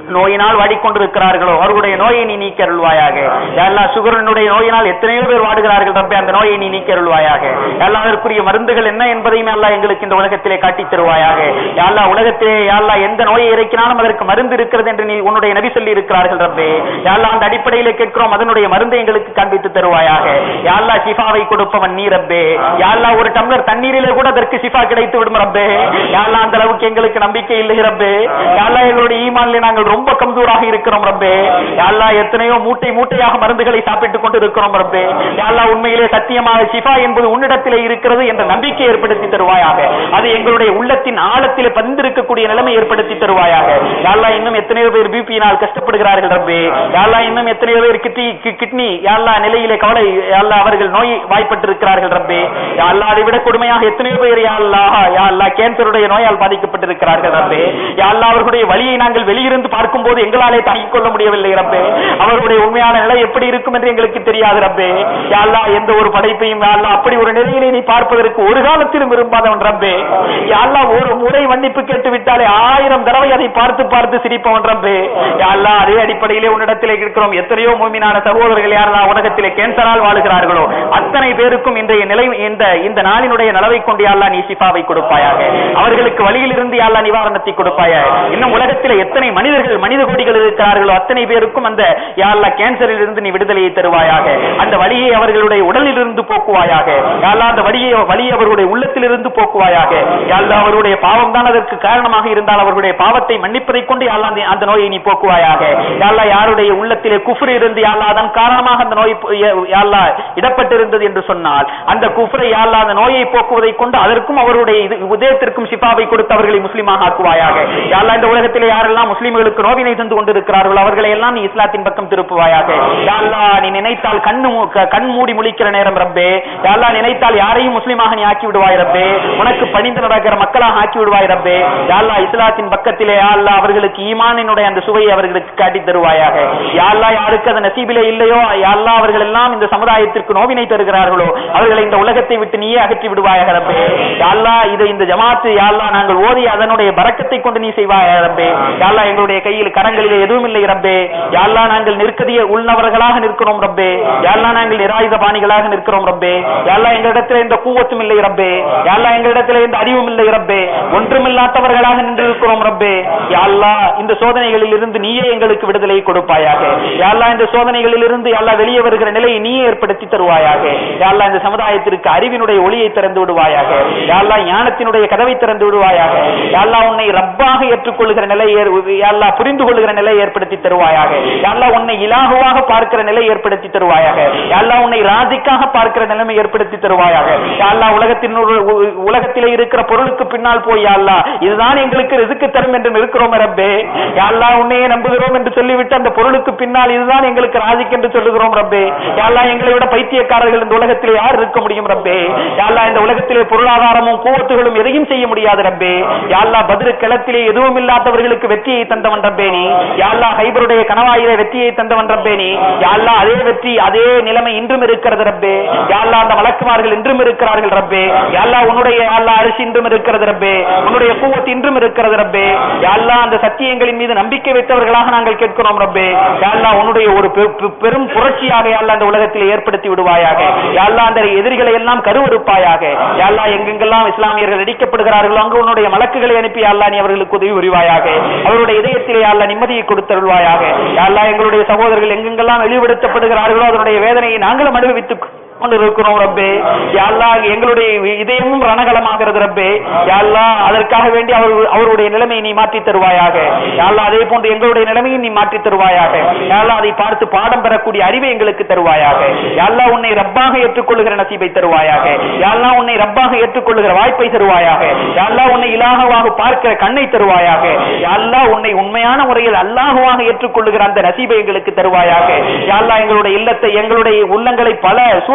நோயினால் வாடிக்கொண்டிருக்கிறார்களோ அவர்களுடைய நோயை நீ நீக்கருள்வாயாக எல்லா சுகரனுடைய நோயினால் எத்தனையோ பேர் வாடுகிறார்கள் ரப்பே அந்த நோயை நீ நீக்கருள்வாயாக எல்லா அதற்குரிய மருந்துகள் என்ன என்பதையும் அல்லா எங்களுக்கு இந்த உலகத்திலே காட்டித் தருவாயாக யாழ்லா உலகத்திலே யாழ்லா எந்த நோயை இறக்கினாலும் அதற்கு மருந்து இருக்கிறது என்று நீ உன்னுடைய நபி சொல்லி இருக்கிறார்கள் ரப்பே யாழ்லா அந்த அடிப்படையிலே கேட்கிறோம் அதனுடைய மருந்தை எங்களுக்கு காண்பித்து தருவாயாக யாழ்லா ஷிஃபாவை கொடுப்பவன் நீ ரப்பே யாழ்லா ஒரு டம்ளர் தண்ணீரிலே கூட அதற்கு ஷிஃபா கிடைத்து விடும் ரப்பே யாழ்லா அந்த அளவுக்கு எங்களுக்கு நம்பிக்கை இல்லை ரப்பே யாழ்லா எங்களுடைய ஈமான்ல நாங்கள் ரொம்ப கம்தூராக இருக்கிறோம் ரப்பே யாழ்லா எத்தனையோ மூட்டை மூட்டையாக மருந்துகளை சாப்பிட்டுக் கொண்டு இருக்கிறோம் ரப்பே யாழ்லா உண்மையிலே சத்தியமாக ஷிஃபா என்பது உன்னிடத்திலே இருக்கிறது என்ற நம்பிக்கை ஏற்படுத்தி தருவாயாக அது எங்களுடைய உள்ளத்தின் ஆழத்திலே பதிந்திருக்கக்கூடிய நிலைமை ஏற்படுத்தி தருவாயாக யாழ்லா இன்னும் எத்தனையோ பேர் பிபியினால் கஷ்டப்படுகிறார்கள் ரப்பே யாழ்லா இன்னும் எத்தனையோ பேர் கிட்னி கிட்னி யாழ்லா நிலையிலே கவலை யாழ்லா அவர்கள் நோய் வாய்ப்பட்டிருக்கிறார்கள் ரப்பே யாழ்லா அதை விட கொடுமையாக எத்தனையோ பேர் யாழ்லா யாழ்லா கேன்சருடைய நோயால் பாதிக்கப்பட்டிருக்கிறார்கள் ரப்பே யாழ்லா அவர்களுடைய வழியை நாங்கள் வெளியிருந்து பார்க்கும்போது எங்களாலே தாங்கிக் கொள்ள முடியவில்லை ரப்பே அவர்களுடைய உண்மையான நிலை எப்படி இருக்கும் என்று எங்களுக்கு தெரியாது ரப்பே யாழ்லா எந்த ஒரு படைப்பையும் யாழ்லா அப்படி ஒரு நிலையிலே நீ பார்ப்பதற்கு ஒரு காலத்திலும் விரும்பாதவன் ரப்பே யாழ்லா ஒரு முறை மன்னிப்பு கேட்டு விட்டாலே ஆயிரம் தடவை அதை பார்த்து பார்த்து சிரிப்பவன் ரப்பே யாழ்லா அதே அடிப்படையிலே உன்னிடத்திலே இருக்கிறோம் எத்தனையோ மூமினான சகோதரர்கள் யாரெல்லாம் உலகத்திலே கேன்சரால் வாழுகிறார்களோ அத்தனை பேருக்கும் இன்றைய நிலை இந்த இந்த நாளினுடைய நலவை கொண்டு யாழ்லா நீ சிஃபாவை கொடுப்பாயாக அவர்களுக்கு வழியிலிருந்து யாழ்லா நிவாரணத்தை கொடுப்பாயாக இன்னும் உலகத்திலே எத்தனை மனிதர்கள் மனித கோடிகள் இருக்கிறார்களோ அத்தனை பேருக்கும் அந்த யாழ்லா கேன்சரில் இருந்து நீ விடுதலையை தருவாயாக அந்த வழியை அவர்களுடைய உடலில் இருந்து போக்குவாயாக யாழ்லா அந்த வழியை வழி அவர்களுடைய உள்ளத்திலிருந்து போக்குவாயாக யாழ்லா அவருடைய பாவம் தான் அதற்கு காரணமாக இருந்தால் அவர்களுடைய பாவத்தை மன்னிப்பதை கொண்டு யாழ்லா அந்த- அந்த நோயை நீ போக்குவாயாக யாழ்லா யாருடைய உள்ளத்திலே குஃப்ர் இருந்து யாழ்லா அதன் காரணமாக அந்த நோய் போ- ய- யாழ்லா இடப்பட்டிருந்தது என்று சொன்னால் அந்த குஃப்ரை யாழ்லா அந்த நோயை போக்குவதை கொண்டு அதற்கும் அவருடைய இது- உதயத்திற்கும் சிபாவை கொடுத்து அவர்களை முஸ்லிமாக ஆக்குவாயாக யாழ்லா இந்த உலகத்திலே யாரெல்லாம் முஸ்லிம்களுக்கு நோவினை தந்து கொண்டிருக்கிறார்களோ அவர்களை எல்லாம் நீ இஸ்லாத்தின் பக்கம் திருப்புவாயாக யாழ்லா நீ நினைத்தால் கண்ணு மூ- க- கண் மூடி முழிக்கிற நேரம் ரப்பே யாழ்லா நினைத்தால் யாரையும் முஸ்லிமாக நீ ஆக்கி விடுவாய் ரப்பே உனக்கு பணிந்து நடக்கிற மக்களாக ஆக்கி விடுவாய் ரப்பே யாழ்லா இஸ்லாத்தின் பக்கத்திலே யாழ்லா அவர்களுக்கு ஈமானினுடைய அந்த சுவையை அவர்களுக்கு காட்டி தருவாயாக யாழ்லா யாருக்கு அது நசீபிலே இல்லையோ யாழ்லா அவர்கள் எல்லாம் இந்த சமுதாயத்திற்கு நோவினை தருகிறார்களோ அவர்களை இந்த உலகத்தை விட்டு நீயே அகற்றி விடுவாயாக ரப்பே யாழ்லா இது இந்த ஜமாத்து யாழ்லா நாங்கள் ஓதி அதனுடைய பறக்கத்தை கொண்டு நீ செய்வாயாக ரப்பே யாழ்லா எங்களுடைய கையில் கரங்களிலே எதுவும் இல்லை ரப்பே யாழ்லா நாங்கள் நிற்கதிய உள்ளவர்களாக நிற்கிறோம் ரப்பே யாழ்லா நாங்கள் நிராயுத பாணிகளாக நிற்கிறோம் ரப்பே யாழ்லா எங்களிடத்தில் எந்த கூவத்தும் இல்லை ரப்பே யாழ்லா எங்களிடத்தில் எந்த அறிவும் இல்லை ரப்பே ஒன்றுமில்லாதவர்களாக நின்றிருக்கிறோம் ரப்பே யாழ்லா இந்த சோதனைகளில் இருந்து நீயே எங்களுக்கு விடுதலை கொடுப்பாயாக யாழ்லா இந்த சோதனைகளில் இருந்து யாழ்லா வெளியே வருகிற நிலையை நீயே ஏற்படுத்தி தருவாயாக யாழ்லா இந்த சமுதாயத்திற்கு அறிவினுடைய ஒளியை திறந்து விடுவாயாக யாழ்லா ஞானத்தினுடைய கதவை திறந்து விடுவாயாக யாழ்லா உன்னை ரப்பாக ஏற்றுக்கொள்கிற நிலை ஏற்- யாழ்லா புரிந்து கொள்கிற நிலை ஏற்படுத்தி தருவாயாக யாழ்லா உன்னை இலாகுவாக பார்க்கிற நிலை ஏற்படுத்தி தருவாயாக யாழ்லா உன்னை ராஜிக்காக பார்க்கிற நிலைமை ஏற்படுத்தி தருவாயாக யாழ்லா உலகத்தின் ஒரு- உ- உலகத்திலே இருக்கிற பொருளுக்கு பின்னால் போய் யாழ்லா இதுதான் எங்களுக்கு ரிசுக்கு தரும் என்று நிற்கிறோம் ரப்பே யாழ்லா உன்னையே நம்புகிறோம் என்று சொல்லிவிட்டு அந்த பொருளுக்கு பின்னால் இதுதான் எங்களுக்கு ராஜிக் என்று சொல்லுகிறோம் ரப்பே யாழ்லா எங்களை விட பைத்தியக்காரர்கள் இந்த உலகத்திலே யார் இருக்க முடியும் ரப்பே யாழ்லா இந்த உலகத்திலே பொருளாதாரமும் கூவத்துகளும் எதையும் செய்ய முடியாது ரப்பே யாழ்லா பதிரு களத்திலே எதுவும் இல்லாதவர்களுக்கு வெற்றியை தந்தவன் ரப்பே நீ யாழ்லா ஹைபருடைய கனவாயிலே வெற்றியை தந்தவன் ரப்பே நீ யாழ்லா அதே வெற்றி அதே நிலைமை இன்றும் இருக்கிறது ரப்பே யாழ்லா அந்த மலக்குமார்கள் இன்றும் இருக்கிறார்கள் ரப்பே யாழ்லா உன்னுடைய யாழ்லா அரிசி இன்றும் இருக்கிறது ரப்பே உன்னுடைய கூவத்து இன்றும் இருக்கிறது ரப்பே யாழ்லா அந்த சத்தியங்களின் மீது நம்பிக்கை வைத்தவர்களாக நாங்கள் கேட்கிறோம் ரப்பே யாழ்லா உன்னுடைய ஒரு பெ- பெ- பெரும் புரட்சியாக யாழ்லா அந்த உலகத்தில் ஏற்படுத்தி விடுவாயாக யாழ்லா அந்த எதிரிகளை எல்லாம் கருவறுப்பாயாக யாழ்லா எங்கெங்கெல்லாம் இஸ்லாமியர்கள் அடிக்கப்படுகிறார்களோ அங்கு உன்னுடைய மலக்குகளை அனுப்பி யாழ்லா நீ அவர்களுக்கு உதவி புரிவாயாக அவருடைய இதயத்திலே யாழ்லா நிம்மதியை கொடுத்தருள்வாயாக யாழ்லா எங்களுடைய சகோதரர்கள் எங்கெங்கெல்லாம் இழிவுபடுத்தப்படுகிறார்களோ அதனுடைய வேதனையை நாங்களும் அனுபவித்துக் கொண்டிருக்கிறோம் ரப்பே யாழ்லா எங்களுடைய இதயமும் ரணகலமாகிறது ரப்பே யாழ்லா அதற்காக வேண்டி அவர் அவருடைய நிலைமையை நீ மாற்றி தருவாயாக யாழ்லா அதே போன்று எங்களுடைய நிலைமையை நீ மாற்றி தருவாயாக யாழ்லா அதை பார்த்து பாடம் பெறக்கூடிய அறிவை எங்களுக்கு தருவாயாக யாழ்லா உன்னை ரப்பாக ஏற்றுக்கொள்ளுகிற நசீபை தருவாயாக யாழ்லா உன்னை ரப்பாக ஏற்றுக்கொள்ளுகிற வாய்ப்பை தருவாயாக யாழ்லா உன்னை இலாகவாக பார்க்கிற கண்ணை தருவாயாக யாழ்லா உன்னை உண்மையான முறையில் அல்லாஹுவாக ஏற்றுக்கொள்ளுகிற அந்த நசீபை எங்களுக்கு தருவாயாக யாழ்லா எங்களுடைய இல்லத்தை எங்களுடைய உள்ளங்களை பல சூழ்ச்சி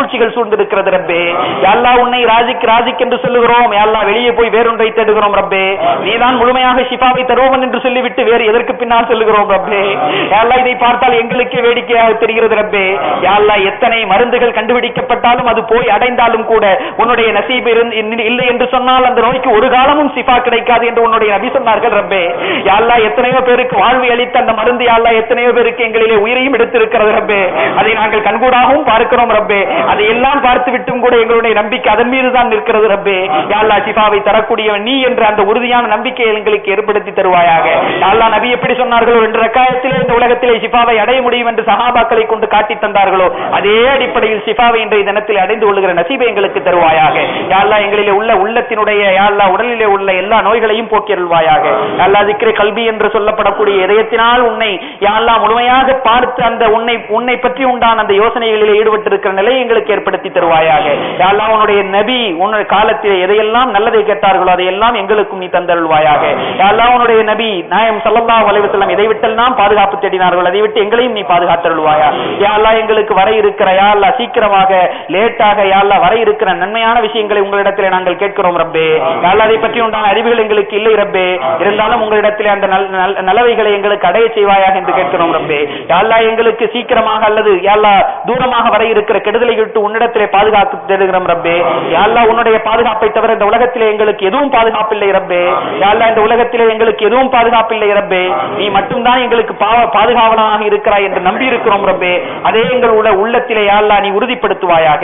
பூச்சிகள் சூழ்ந்திருக்கிறது ரப்பே யாழ்லா உன்னை ராஜிக் ராஜிக் என்று சொல்லுகிறோம் யாழ்லா வெளியே போய் வேறொன்றை தேடுகிறோம் ரப்பே நீதான் முழுமையாக ஷிஃபாவை தருவன் என்று சொல்லிவிட்டு வேறு எதற்கு பின்னால் சொல்லுகிறோம் ரப்பே யாழ்லா இதை பார்த்தால் எங்களுக்கே வேடிக்கையாக தெரிகிறது ரப்பே யாழ்லா எத்தனை மருந்துகள் கண்டுபிடிக்கப்பட்டாலும் அது போய் அடைந்தாலும் கூட உன்னுடைய நசீப் இருந்து- இல்லை என்று சொன்னால் அந்த நோய்க்கு ஒரு காலமும் சிஃபா கிடைக்காது என்று உன்னுடைய நபி சொன்னார்கள் ரப்பே யாழ்லா எத்தனையோ பேருக்கு வாழ்வு அளித்த அந்த மருந்து யாழ்லா எத்தனையோ பேருக்கு எங்களிலே உயிரையும் எடுத்திருக்கிறது ரப்பே அதை நாங்கள் கண்கூடாகவும் பார்க்கிறோம் ரப்பே அதை எல்லாம் பார்த்து விட்டும் கூட எங்களுடைய நம்பிக்கை அதன் மீது தான் நிற்கிறது ரப்பே யாழ்லா சிஃபாவை தரக்கூடியவன் நீ என்ற அந்த உறுதியான நம்பிக்கையை எங்களுக்கு ஏற்படுத்தி தருவாயாக யாழ்லா நபி எப்படி சொன்னார்களோ என்ற ரக்காயத்திலே இந்த உலகத்திலே சிஃபாவை அடைய முடியும் என்று சஹாபாக்களை கொண்டு காட்டி தந்தார்களோ அதே அடிப்படையில் சிஃபாவை இன்றைய தினத்தில் அடைந்து கொள்ளுகிற நசீபை எங்களுக்கு தருவாயாக யாழ்லா எங்களிலே உள்ள உள்ளத்தினுடைய யாழ்லா உடலிலே உள்ள எல்லா நோய்களையும் போக்கியருள்வாயாக யாழ்லா திக்ரே கல்வி என்று சொல்லப்படக்கூடிய இதயத்தினால் உன்னை யாழ்லா முழுமையாக பார்த்து அந்த உன்னை உன்னை பற்றி உண்டான அந்த யோசனைகளில் ஈடுபட்டிருக்கிற நிலையை எங்களுக்கு ஏற்படுத்தி தருவாயாக யாழ்லா உன்னுடைய நபி உன்னுடைய காலத்திலே எதையெல்லாம் நல்லதை கேட்டார்களோ அதையெல்லாம் எங்களுக்கும் நீ தந்தருள்வாயாக யாழ்லா உன்னுடைய நபி நாயம் ஸல்லல்லாஹு அலைஹி வஸல்லம் இதை விட்டெல்லாம் பாதுகாப்பு தேடினார்கள் அதை விட்டு எங்களையும் நீ பாதுகாத்தருள்வாயா யா அல்லாஹ் எங்களுக்கு வர இருக்கிற யா அல்லாஹ் சீக்கிரமாக லேட்டாக யா அல்லாஹ் வர இருக்கிற நன்மையான விஷயங்களை உங்களிடத்திலே நாங்கள் கேட்கிறோம் ரப்பே யா அல்லாஹ் அதை பற்றி உண்டான அறிவுகள் எங்களுக்கு இல்லை ரப்பே இருந்தாலும் உங்களிடத்திலே அந்த நல்- நல்- நல்லவைகளை எங்களுக்கு அடைய செய்வாயாக என்று கேட்கிறோம் ரப்பே யா அல்லாஹ் எங்களுக்கு சீக்கிரமாக அல்லது யா அல்லாஹ் தூரமாக வர இருக்கிற கெடுதலை விட்டு உன்னிடத்திலே பாதுகாப்பு தேடுகிறோம் ரப்பே யா அல்லாஹ் உன்னுடைய பாதுகாப்பை தவிர இந்த உலகத்திலே எங்களுக்கு எதுவும் பாதுகாப்பில்லை ரப்பே யா அல்லாஹ் இந்த உலகத்திலே எங்களுக்கு எதுவும் பாதுகாப்பில்லை ரப்பே நீ மட்டும்தான் எங்களுக்கு பாவ பாதுகாவலனாக இருக்கிறாய் என்று நம்பி இருக்கிறோம் ரப்பே அதே எங்களுடைய உள்ளத்திலே யா அல்லாஹ் நீ உறுதிப்படுத்துவாயாக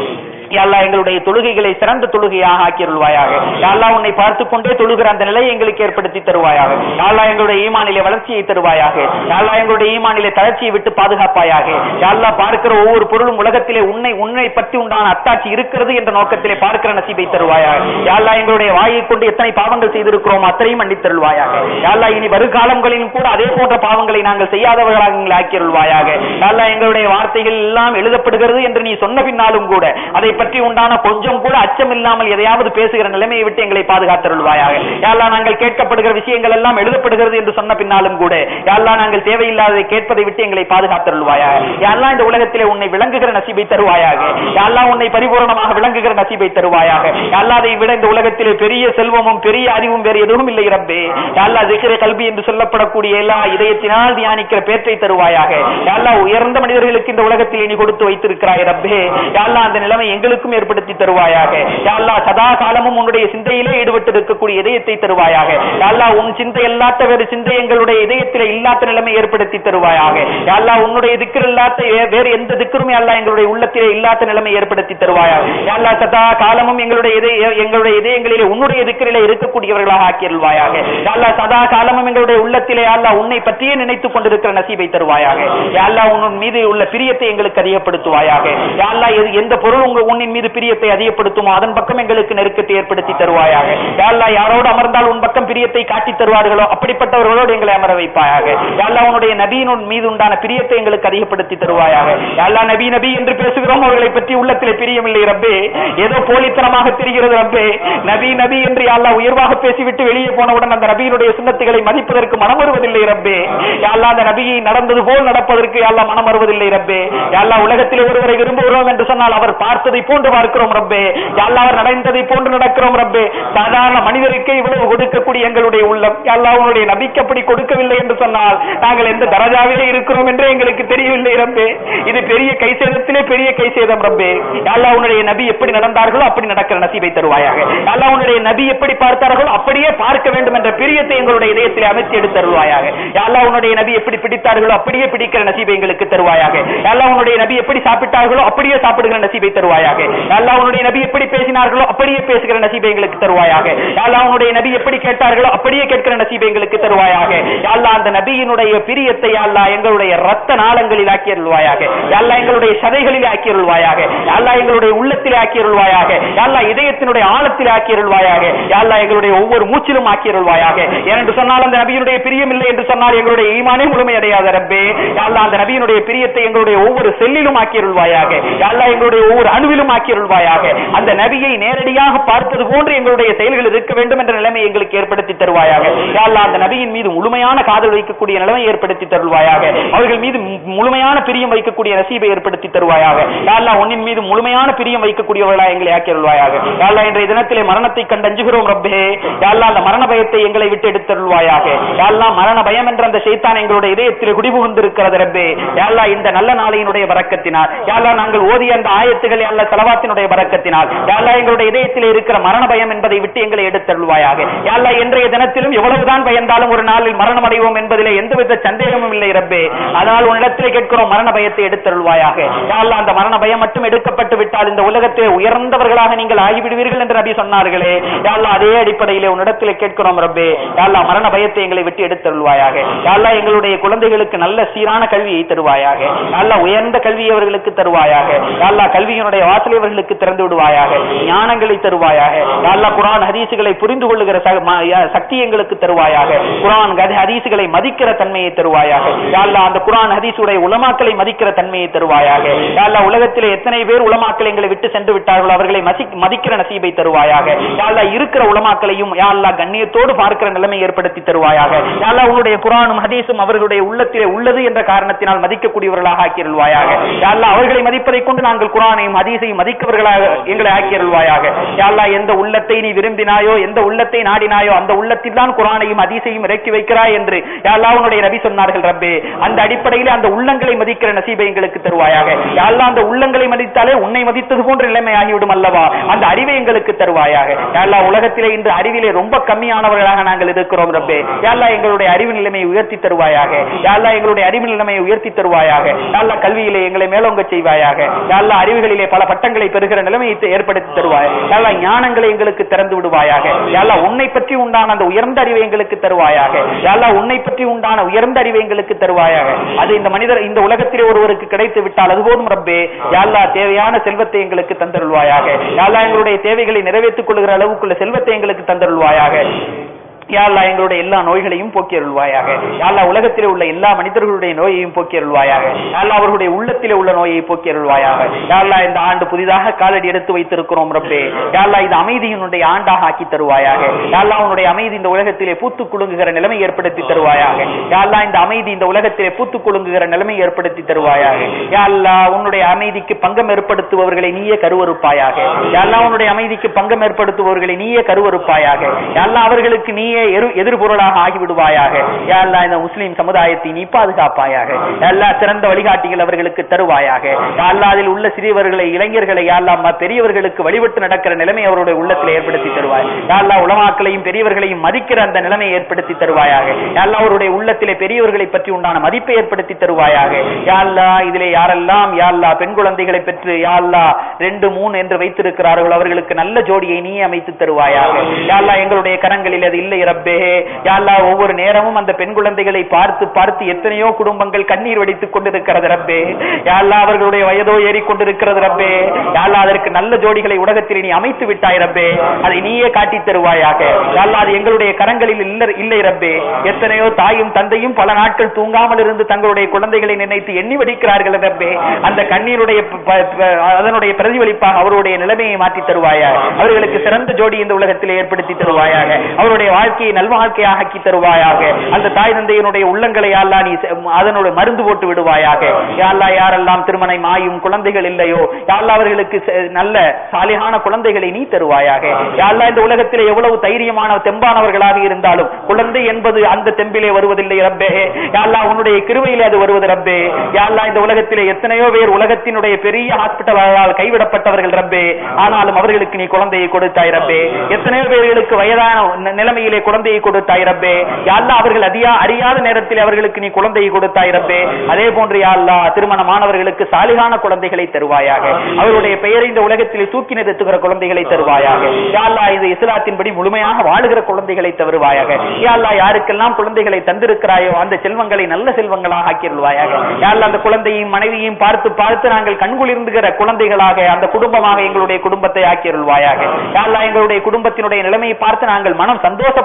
யா அல்லாஹ் எங்களுடைய தொழுகைகளை சிறந்த தொழுகையாக ஆக்கியருள்வாயாக யா அல்லாஹ் உன்னை பார்த்து கொண்டே தொழுகிற அந்த நிலையை எங்களுக்கு ஏற்படுத்தி தருவாயாக யா அல்லாஹ் எங்களுடைய ஈமானிலே வளர்ச்சியை தருவாயாக யா அல்லாஹ் எங்களுடைய ஈமானிலே தளர்ச்சியை விட்டு பாதுகாப்பாயாக யா அல்லாஹ் பார்க்கிற ஒவ்வொரு பொருளும் உலகத்திலே உன்னை உன்னை பற்றி உண்டான அத்தாட்சி இருக்கிறது என்ற நோக்கத்திலே பார்க்கிற நசீபை தருவாயாக யா அல்லாஹ் எங்களுடைய வாயை கொண்டு எத்தனை பாவங்கள் செய்திருக்கிறோம் அத்தனையும் மன்னித்தருள்வாயாக யா அல்லாஹ் இனி வருகாலங்களிலும் கூட அதே போன்ற பாவங்களை நாங்கள் செய்யாதவர்களாக எங்களை ஆக்கியருள்வாயாக யா அல்லாஹ் எங்களுடைய வார்த்தைகள் எல்லாம் எழுதப்படுகிறது என்று நீ சொன்ன பின்னாலும் கூட அதை பற்றி உண்டான கொஞ்சம் கூட அச்சம் இல்லாமல் எதையாவது பேசுகிற நிலைமையை விட்டு எங்களை பாதுகாத்தருள்வாயாக யா அல்லாஹ் நாங்கள் கேட்கப்படுகிற விஷயங்கள் எல்லாம் எழுதப்படுகிறது என்று சொன்ன பின்னாலும் கூட யா அல்லாஹ் நாங்கள் தேவையில்லாததை கேட்பதை விட்டு எங்களை பாதுகாத்தருள்வாயாக யா அல்லாஹ் இந்த உலகத்திலே உன்னை விளங்குகிற நசீபை தருவாயாக யா அல்லாஹ் உன்னை பரிபூரணமாக விளங்குகிற நசீபை தருவாயாக யா அல்லாஹ் அதை விட இந்த உலகத்திலே பெரிய செல்வமும் பெரிய அறிவும் வேறு எதுவும் இல்லை ரப்பே யா அல்லாஹ் திக்ர கல்வி என்று சொல்லப்படக்கூடிய எல்லா இதயத்தினால் தியானிக்கிற பேற்றை தருவாயாக யா அல்லாஹ் உயர்ந்த மனிதர்களுக்கு இந்த உலகத்தில் நீ கொடுத்து வைத்திருக்கிறாய் ரப்பே யா அல்லாஹ் அந்த நிலைமை எங்களுக்கும் ஏற்படுத்தி தருவாயாக யா அல்லாஹ் சதா காலமும் உன்னுடைய சிந்தையிலே ஈடுபட்டு இருக்கக்கூடிய இதயத்தை தருவாயாக யா அல்லாஹ் உன் சிந்தை இல்லாத வேறு சிந்தை எங்களுடைய இதயத்திலே இல்லாத நிலைமை ஏற்படுத்தி தருவாயாக யா அல்லாஹ் உன்னுடைய திக்கர் இல்லாத வே- வேறு எந்த திக்கருமே அல்லாஹ் எங்களுடைய உள்ளத்திலே இல்லாத நிலைமை ஏற்படுத்தி தருவாயாக யா அல்லாஹ் சதா காலமும் எங்களுடைய இதய எங்களுடைய இதயங்களிலே உன்னுடைய திக்கரிலே இருக்கக்கூடியவர்களாக ஆக்கியல்வாயாக யா அல்லாஹ் சதா காலமும் எங்களுடைய உள்ளத்திலே யா அல்லாஹ் உன்னை பற்றியே நினைத்துக் கொண்டிருக்கிற நசீபை தருவாயாக யா அல்லாஹ் உன் மீது உள்ள பிரியத்தை எங்களுக்கு அதிகப்படுத்துவாயாக யா அல்லாஹ் எது- எந்த பொருள் உங்க உன்னின் மீது பிரியத்தை அதிகப்படுத்துமோ அதன் பக்கம் எங்களுக்கு நெருக்கத்தை ஏற்படுத்தி தருவாயாக யா அல்லாஹ் யாரோடு அமர்ந்தால் உன் பக்கம் பிரியத்தை காட்டி தருவார்களோ அப்படிப்பட்டவர்களோடு எங்களை அமர வைப்பாயாக யா அல்லாஹ் உன்னுடைய நபியின் உன் மீது உண்டான பிரியத்தை எங்களுக்கு அதிகப்படுத்தி தருவாயாக யா அல்லாஹ் நபி நபி என்று பேசுகிறோம் அவர்களை பற்றி உள்ளத்திலே பிரியமில்லை ரப்பே ஏதோ போலித்தனமாக தெரிகிறது ரப்பே நபி நபி என்று யா அல்லாஹ் உயர்வாக பேசிவிட்டு வெளியே போனவுடன் அந்த நபியினுடைய சுண்ணத்துகளை மதிப்பதற்கு மனம் வருவதில்லை ரப்பே யா அல்லாஹ் அந்த நபியை நடந்தது போல் நடப்பதற்கு யா அல்லாஹ் மனம் வருவதில்லை ரப்பே யா அல்லாஹ் உலகத்தில் ஒருவரை விரும்புகிறோம் என்று சொன்னால் அவர் பார்த்ததை போன்று பார்க்கிறோம் ரப்பே யா அல்லாஹ் அவர் நடந்ததை போன்று நடக்கிறோம் ரப்பே சாதாரண மனிதருக்கு இவ்வளவு கொடுக்கக்கூடிய எங்களுடைய உள்ளம் யா அல்லாஹ் உன்னுடைய நபிக்கு அப்படி கொடுக்கவில்லை என்று சொன்னால் நாங்கள் எந்த தரஜாவிலே இருக்கிறோம் என்று எங்களுக்கு தெரியவில்லை ரப்பே இது பெரிய கை சேதத்திலே பெரிய கை சேதம் ரப்பே யா அல்லாஹ் உன்னுடைய நபி எப்படி நடந்தார்களோ அப்படி நடக்கிற நசீபை தருவாயாக யா அல்லாஹ் உன்னுடைய நபி எப்படி பார்த்தார்களோ அப்படியே பார்க்க வேண்டும் என்ற பிரியத்தை எங்களுடைய இதயத்திலே அமைத்து எடுத்து தருவாயாக யா அல்லாஹ் உன்னுடைய நபி எப்படி பிடித்தார்களோ அப்படியே பிடிக்கிற நசீபை எங்களுக்கு தருவாயாக யா அல்லாஹ் உன்னுடைய நபி எப்படி சாப்பிட்டார்களோ அப்படியே சாப்பிடுகிற நசீபை தருவாயாக யா அல்லாஹ் உன்னுடைய நபி எப்படி பேசினார்களோ அப்படியே பேசுகிற நசீபை எங்களுக்கு தருவாயாக யா அல்லாஹ் உன்னுடைய நபி எப்படி கேட்டார்களோ அப்படியே கேட்கிற நசீபை எங்களுக்கு தருவாயாக யா அல்லாஹ் அந்த நபியினுடைய பிரியத்தை யா அல்லாஹ் எங்களுடைய ரத்த நாளங்களில் ஆக்கியருள்வாயாக யா அல்லாஹ் எங்களுடைய சதைகளில் ஆக்கியருள்வாயாக யா அல்லாஹ் எங்களுடைய உள்ளத்தில் ஆக்கியருள்வாயாக யா அல்லாஹ் இதயத்தினுடைய ஆழத்தில் ஆக்கியருள்வாயாக யா அல்லாஹ் எங்களுடைய ஒவ்வொரு மூச்சிலும் ஆக்கியருள்வாயாக ஏனென்று சொன்னால் அந்த நபியினுடைய பிரியம் இல்லை என்று சொன்னால் எங்களுடைய ஈமானே முழுமையடையாத ரப்பே யா அல்லாஹ் அந்த நபியினுடைய பிரியத்தை எங்களுடைய ஒவ்வொரு செல்லிலும் ஆக்கியருள்வாயாக யா அல்லாஹ் எங்களுடைய ஒவ்வொரு அணுவிலும் பயமாக்கி அருள்வாயாக அந்த நபியை நேரடியாக பார்ப்பது போன்று எங்களுடைய செயல்கள் இருக்க வேண்டும் என்ற நிலைமை எங்களுக்கு ஏற்படுத்தி தருவாயாக யா அல்லாஹ் அந்த நபியின் மீது முழுமையான காதல் வைக்கக்கூடிய நிலைமை ஏற்படுத்தி தருவாயாக அவர்கள் மீது மு- முழுமையான பிரியம் வைக்கக்கூடிய நசீபை ஏற்படுத்தி தருவாயாக யா அல்லாஹ் உன்னின் மீது முழுமையான பிரியம் வைக்கக்கூடியவர்களா எங்களை ஆக்கி அருள்வாயாக யா அல்லாஹ் இன்றைய தினத்திலே மரணத்தை கண்டு அஞ்சுகிறோம் ரப்பே யா அல்லாஹ் அந்த மரண பயத்தை எங்களை விட்டு எடுத்தருள்வாயாக யா அல்லாஹ் மரண பயம் என்ற அந்த சைத்தான் எங்களுடைய இதயத்தில் குடிபுகுந்திருக்கிறது ரப்பே யா அல்லாஹ் இந்த நல்ல நாளையினுடைய வரக்கத்தினால் யா அல்லாஹ் நாங்கள் ஓதிய அந்த ஆயத்துகள் யா அல்லாஹ் செலவாத்தினுடைய வரக்கத்தினால் யா அல்லாஹ் எங்களுடைய இதயத்தில் இருக்கிற மரண பயம் என்பதை விட்டு எங்களை எடுத்தருள்வாயாக யா அல்லாஹ் இன்றைய தினத்திலும் எவ்வளவுதான் பயந்தாலும் ஒரு நாளில் மரணம் அடைவோம் என்பதிலே எந்தவித சந்தேகமும் இல்லை ரப்பே அதனால் உன்னிடத்திலே கேட்கிறோம் மரண பயத்தை எடுத்தருள்வாயாக யா அல்லாஹ் அந்த மரண பயம் மட்டும் எடுக்கப்பட்டு விட்டால் இந்த உலகத்திலே உயர்ந்தவர்களாக நீங்கள் ஆகிவிடுவீர்கள் என்று நபி சொன்னார்களே யா அல்லாஹ் அதே அடிப்படையிலே உன்னிடத்திலே கேட்கிறோம் ரப்பே யா அல்லாஹ் மரண பயத்தை எங்களை விட்டு எடுத்தருள்வாயாக யா அல்லாஹ் எங்களுடைய குழந்தைகளுக்கு நல்ல சீரான கல்வியை தருவாயாக யா அல்லாஹ் உயர்ந்த கல்வியை அவர்களுக்கு தருவாயாக யா அல்லாஹ் கல்வியினுடைய வாசலை அவர்களுக்கு திறந்து விடுவாயாக ஞானங்களை தருவாயாக யா அல்லாஹ் குர்ஆன் ஹதீசுகளை புரிந்து கொள்ளுகிற ச- ம- யா- சக்தி எங்களுக்கு தருவாயாக குர்ஆன் கத- ஹதீசுகளை மதிக்கிற தன்மையை தருவாயாக யா அல்லாஹ் அந்த குர்ஆன் ஹதீசுடைய உலமாக்களை மதிக்கிற தன்மையை தருவாயாக யா அல்லாஹ் உலகத்திலே எத்தனை பேர் உலமாக்கள் எங்களை விட்டு சென்று விட்டார்களோ அவர்களை மசி- மதிக்கிற நசீபை தருவாயாக யா அல்லாஹ் இருக்கிற உலமாக்களையும் யா அல்லாஹ் கண்ணியத்தோடு பார்க்கிற நிலைமை ஏற்படுத்தி தருவாயாக யா அல்லாஹ் உன்னுடைய குர்ஆனும் ஹதீஸும் அவர்களுடைய உள்ளத்திலே உள்ளது என்ற காரணத்தினால் மதிக்கக்கூடியவர்களாக ஆக்கியருள்வாயாக யா அல்லாஹ் அவர்களை மதிப்பதை கொண்டு நாங்கள் குர்ஆனையும் ஹதீஸையும் மதிக்கவர்களாக எங்களை ஆக்கியருள்வாயாக யா அல்லாஹ் எந்த உள்ளத்தை நீ விரும்பினாயோ எந்த உள்ளத்தை நாடினாயோ அந்த உள்ளத்தில் தான் குர்ஆனையும் ஹதீஸையும் இறக்கி வைக்கிறாய் என்று யா அல்லாஹ் உன்னுடைய நபி சொன்னார்கள் ரப்பே அந்த அடிப்படையிலே அந்த உள்ளங்களை மதிக்கிற நசீபை எங்களுக்கு தருவாயாக யா அல்லாஹ் அந்த உள்ளங்களை மதித்தாலே உன்னை மதித்தது போன்ற நிலைமை ஆகிவிடும் அல்லவா அந்த அறிவை எங்களுக்கு தருவாயாக யா அல்லாஹ் உலகத்திலே இன்று அறிவிலே ரொம்ப கம்மியானவர்களாக நாங்கள் இருக்கிறோம் ரப்பே யா அல்லாஹ் எங்களுடைய அறிவு நிலைமையை உயர்த்தி தருவாயாக யா அல்லாஹ் எங்களுடைய அறிவு நிலைமையை உயர்த்தி தருவாயாக யா அல்லாஹ் கல்வியிலே எங்களை மேலோங்க செய்வாயாக யா அல்லாஹ் அறிவுகளிலே பல பட்டங்களை பெறுகிற நிலைமையை த- ஏற்படுத்தி தருவாய் யா அல்லாஹ் ஞானங்களை எங்களுக்கு திறந்து விடுவாயாக யா அல்லாஹ் உன்னை பற்றி உண்டான அந்த உயர்ந்த அறிவை எங்களுக்கு தருவாயாக யா அல்லாஹ் உன்னை பற்றி உண்டான உயர்ந்த அறிவை எங்களுக்கு தருவாயாக அது இந்த மனிதர் இந்த உலகத்திலே ஒருவருக்கு கிடைத்து விட்டால் அது போதும் ரப்பே யா அல்லாஹ் தேவையான செல்வத்தை எங்களுக்கு தந்தருள்வாயாக யா அல்லாஹ் எங்களுடைய தேவைகளை நிறைவேற்றிக் கொள்கிற அளவுக்குள்ள செல்வத்தை எங்களுக்கு தந்தருள்வாயாக யா அல்லாஹ் எங்களுடைய எல்லா நோய்களையும் போக்கி அருள்வாயாக யா அல்லாஹ் உலகத்திலே உள்ள எல்லா மனிதர்களுடைய நோயையும் போக்கி அருள்வாயாக யா அல்லாஹ் அவர்களுடைய உள்ளத்திலே உள்ள நோயை போக்கி அருள்வாயாக யா அல்லாஹ் இந்த ஆண்டு புதிதாக காலடி எடுத்து வைத்திருக்கிறோம் ரப்பே யா அல்லாஹ் இது அமைதியினுடைய ஆண்டாக ஆக்கி தருவாயாக யா அல்லாஹ் உன்னுடைய அமைதி இந்த உலகத்திலே பூத்து குலுங்குகிற நிலைமை ஏற்படுத்தி தருவாயாக யா அல்லாஹ் இந்த அமைதி இந்த உலகத்திலே பூத்து குலுங்குகிற நிலைமை ஏற்படுத்தி தருவாயாக யா அல்லாஹ் உன்னுடைய அமைதிக்கு பங்கம் ஏற்படுத்துபவர்களை நீயே கருவறுப்பாயாக யா அல்லாஹ் உன்னுடைய அமைதிக்கு பங்கம் ஏற்படுத்துபவர்களை நீயே கருவறுப்பாயாக யா அல்லாஹ் அவர்களுக்கு நீயே எரு எதிர்பொருளாக ஆகிவிடுவாயாக யா அல்லாஹ் இந்த முஸ்லிம் சமுதாயத்தை நீ பாதுகாப்பாயாக யா அல்லாஹ் சிறந்த வழிகாட்டிகள் அவர்களுக்கு தருவாயாக யா அல்லாஹ் அதில் உள்ள சிறியவர்களை இளைஞர்களை யா அல்லாஹ் ம- பெரியவர்களுக்கு வழிபட்டு நடக்கிற நிலைமை அவருடைய உள்ளத்தில் ஏற்படுத்தி தருவாய் யா அல்லாஹ் உலமாக்களையும் பெரியவர்களையும் மதிக்கிற அந்த நிலைமையை ஏற்படுத்தி தருவாயாக யா அல்லாஹ் அவருடைய உள்ளத்திலே பெரியவர்களை பற்றி உண்டான மதிப்பை ஏற்படுத்தி தருவாயாக யா அல்லாஹ் இதிலே யாரெல்லாம் யா அல்லாஹ் பெண் குழந்தைகளை பெற்று யா அல்லாஹ் ரெண்டு மூணு என்று வைத்திருக்கிறார்கள் அவர்களுக்கு நல்ல ஜோடியை நீ அமைத்து தருவாயாக யா அல்லாஹ் எங்களுடைய கரங்களில் அது இல்லை ரப்பே யா அல்லாஹ் ஒவ்வொரு நேரமும் அந்த பெண் குழந்தைகளை பார்த்து பார்த்து எத்தனையோ குடும்பங்கள் கண்ணீர் வடித்துக் கொண்டிருக்கிறது ரப்பே யா அல்லாஹ் அவர்களுடைய வயதோ ஏறிக் கொண்டிருக்கிறது ரப்பே யா அல்லாஹ் அதற்கு நல்ல ஜோடிகளை உலகத்தில் நீ அமைத்து விட்டாய் ரப்பே அதை நீயே காட்டி தருவாயாக யா அல்லாஹ் அது எங்களுடைய கரங்களில் இல்லை இல்லை ரப்பே எத்தனையோ தாயும் தந்தையும் பல நாட்கள் தூங்காமல் இருந்து தங்களுடைய குழந்தைகளை நினைத்து எண்ணி வடிக்கிறார்கள் ரப்பே அந்த கண்ணீருடைய ப- ப- ப- அதனுடைய பிரதிபலிப்பாக அவருடைய நிலைமையை மாற்றி தருவாயாக அவர்களுக்கு சிறந்த ஜோடி இந்த உலகத்தில் ஏற்படுத்தி தருவாயாக அவருடைய வாழ்க்கையை நல்வாழ்க்கையாக ஆக்கி தருவாயாக அந்த தாய் தந்தையினுடைய உள்ளங்களை அல்லா நீ செ- அதனோட மருந்து போட்டு விடுவாயாக யாழ்லா யாரெல்லாம் திருமணம் ஆயும் குழந்தைகள் இல்லையோ யாழ்லா அவர்களுக்கு செ- நல்ல சாலிகான குழந்தைகளை நீ தருவாயாக யாழ்லா இந்த உலகத்திலே எவ்வளவு தைரியமான தெம்பானவர்களாக இருந்தாலும் குழந்தை என்பது அந்த தெம்பிலே வருவதில்லை ரப்பே யாழ்லா உன்னுடைய கிருவையிலே அது வருவது ரப்பே யாழ்லா இந்த உலகத்திலே எத்தனையோ பேர் உலகத்தினுடைய பெரிய ஹாஸ்பிட்டலால் கைவிடப்பட்டவர்கள் ரப்பே ஆனாலும் அவர்களுக்கு நீ குழந்தையை கொடுத்தாய் ரப்பே எத்தனையோ பேர்களுக்கு வயதான ந- நிலைமையிலே குழந்தையை கொடுத்தாய் ரப்பே யாழ்லா அவர்கள் அதியா அறியாத நேரத்தில் அவர்களுக்கு நீ குழந்தையை கொடுத்தாய் ரப்பே அதே போன்று யாழ்லா திருமணமானவர்களுக்கு சாலிகான குழந்தைகளை தருவாயாக அவருடைய பெயரை இந்த உலகத்தில் தூக்கி நிறுத்துகிற குழந்தைகளை தருவாயாக யாழ்லா இது இஸ்லாத்தின்படி முழுமையாக வாழுகிற குழந்தைகளை தருவாயாக யாழ்லா யாருக்கெல்லாம் குழந்தைகளை தந்திருக்கிறாயோ அந்த செல்வங்களை நல்ல செல்வங்களாக ஆக்கிடுவாயாக யாழ்லா அந்த குழந்தையும் மனைவியும் பார்த்து பார்த்து நாங்கள் கண்குளிர்ந்துகிற குழந்தைகளாக அந்த குடும்பமாக எங்களுடைய குடும்பத்தை ஆக்கியருள்வாயாக யாழ்லா எங்களுடைய குடும்பத்தினுடைய நிலைமையை பார்த்து நாங்கள் மனம் சந்தோஷப்படுகிற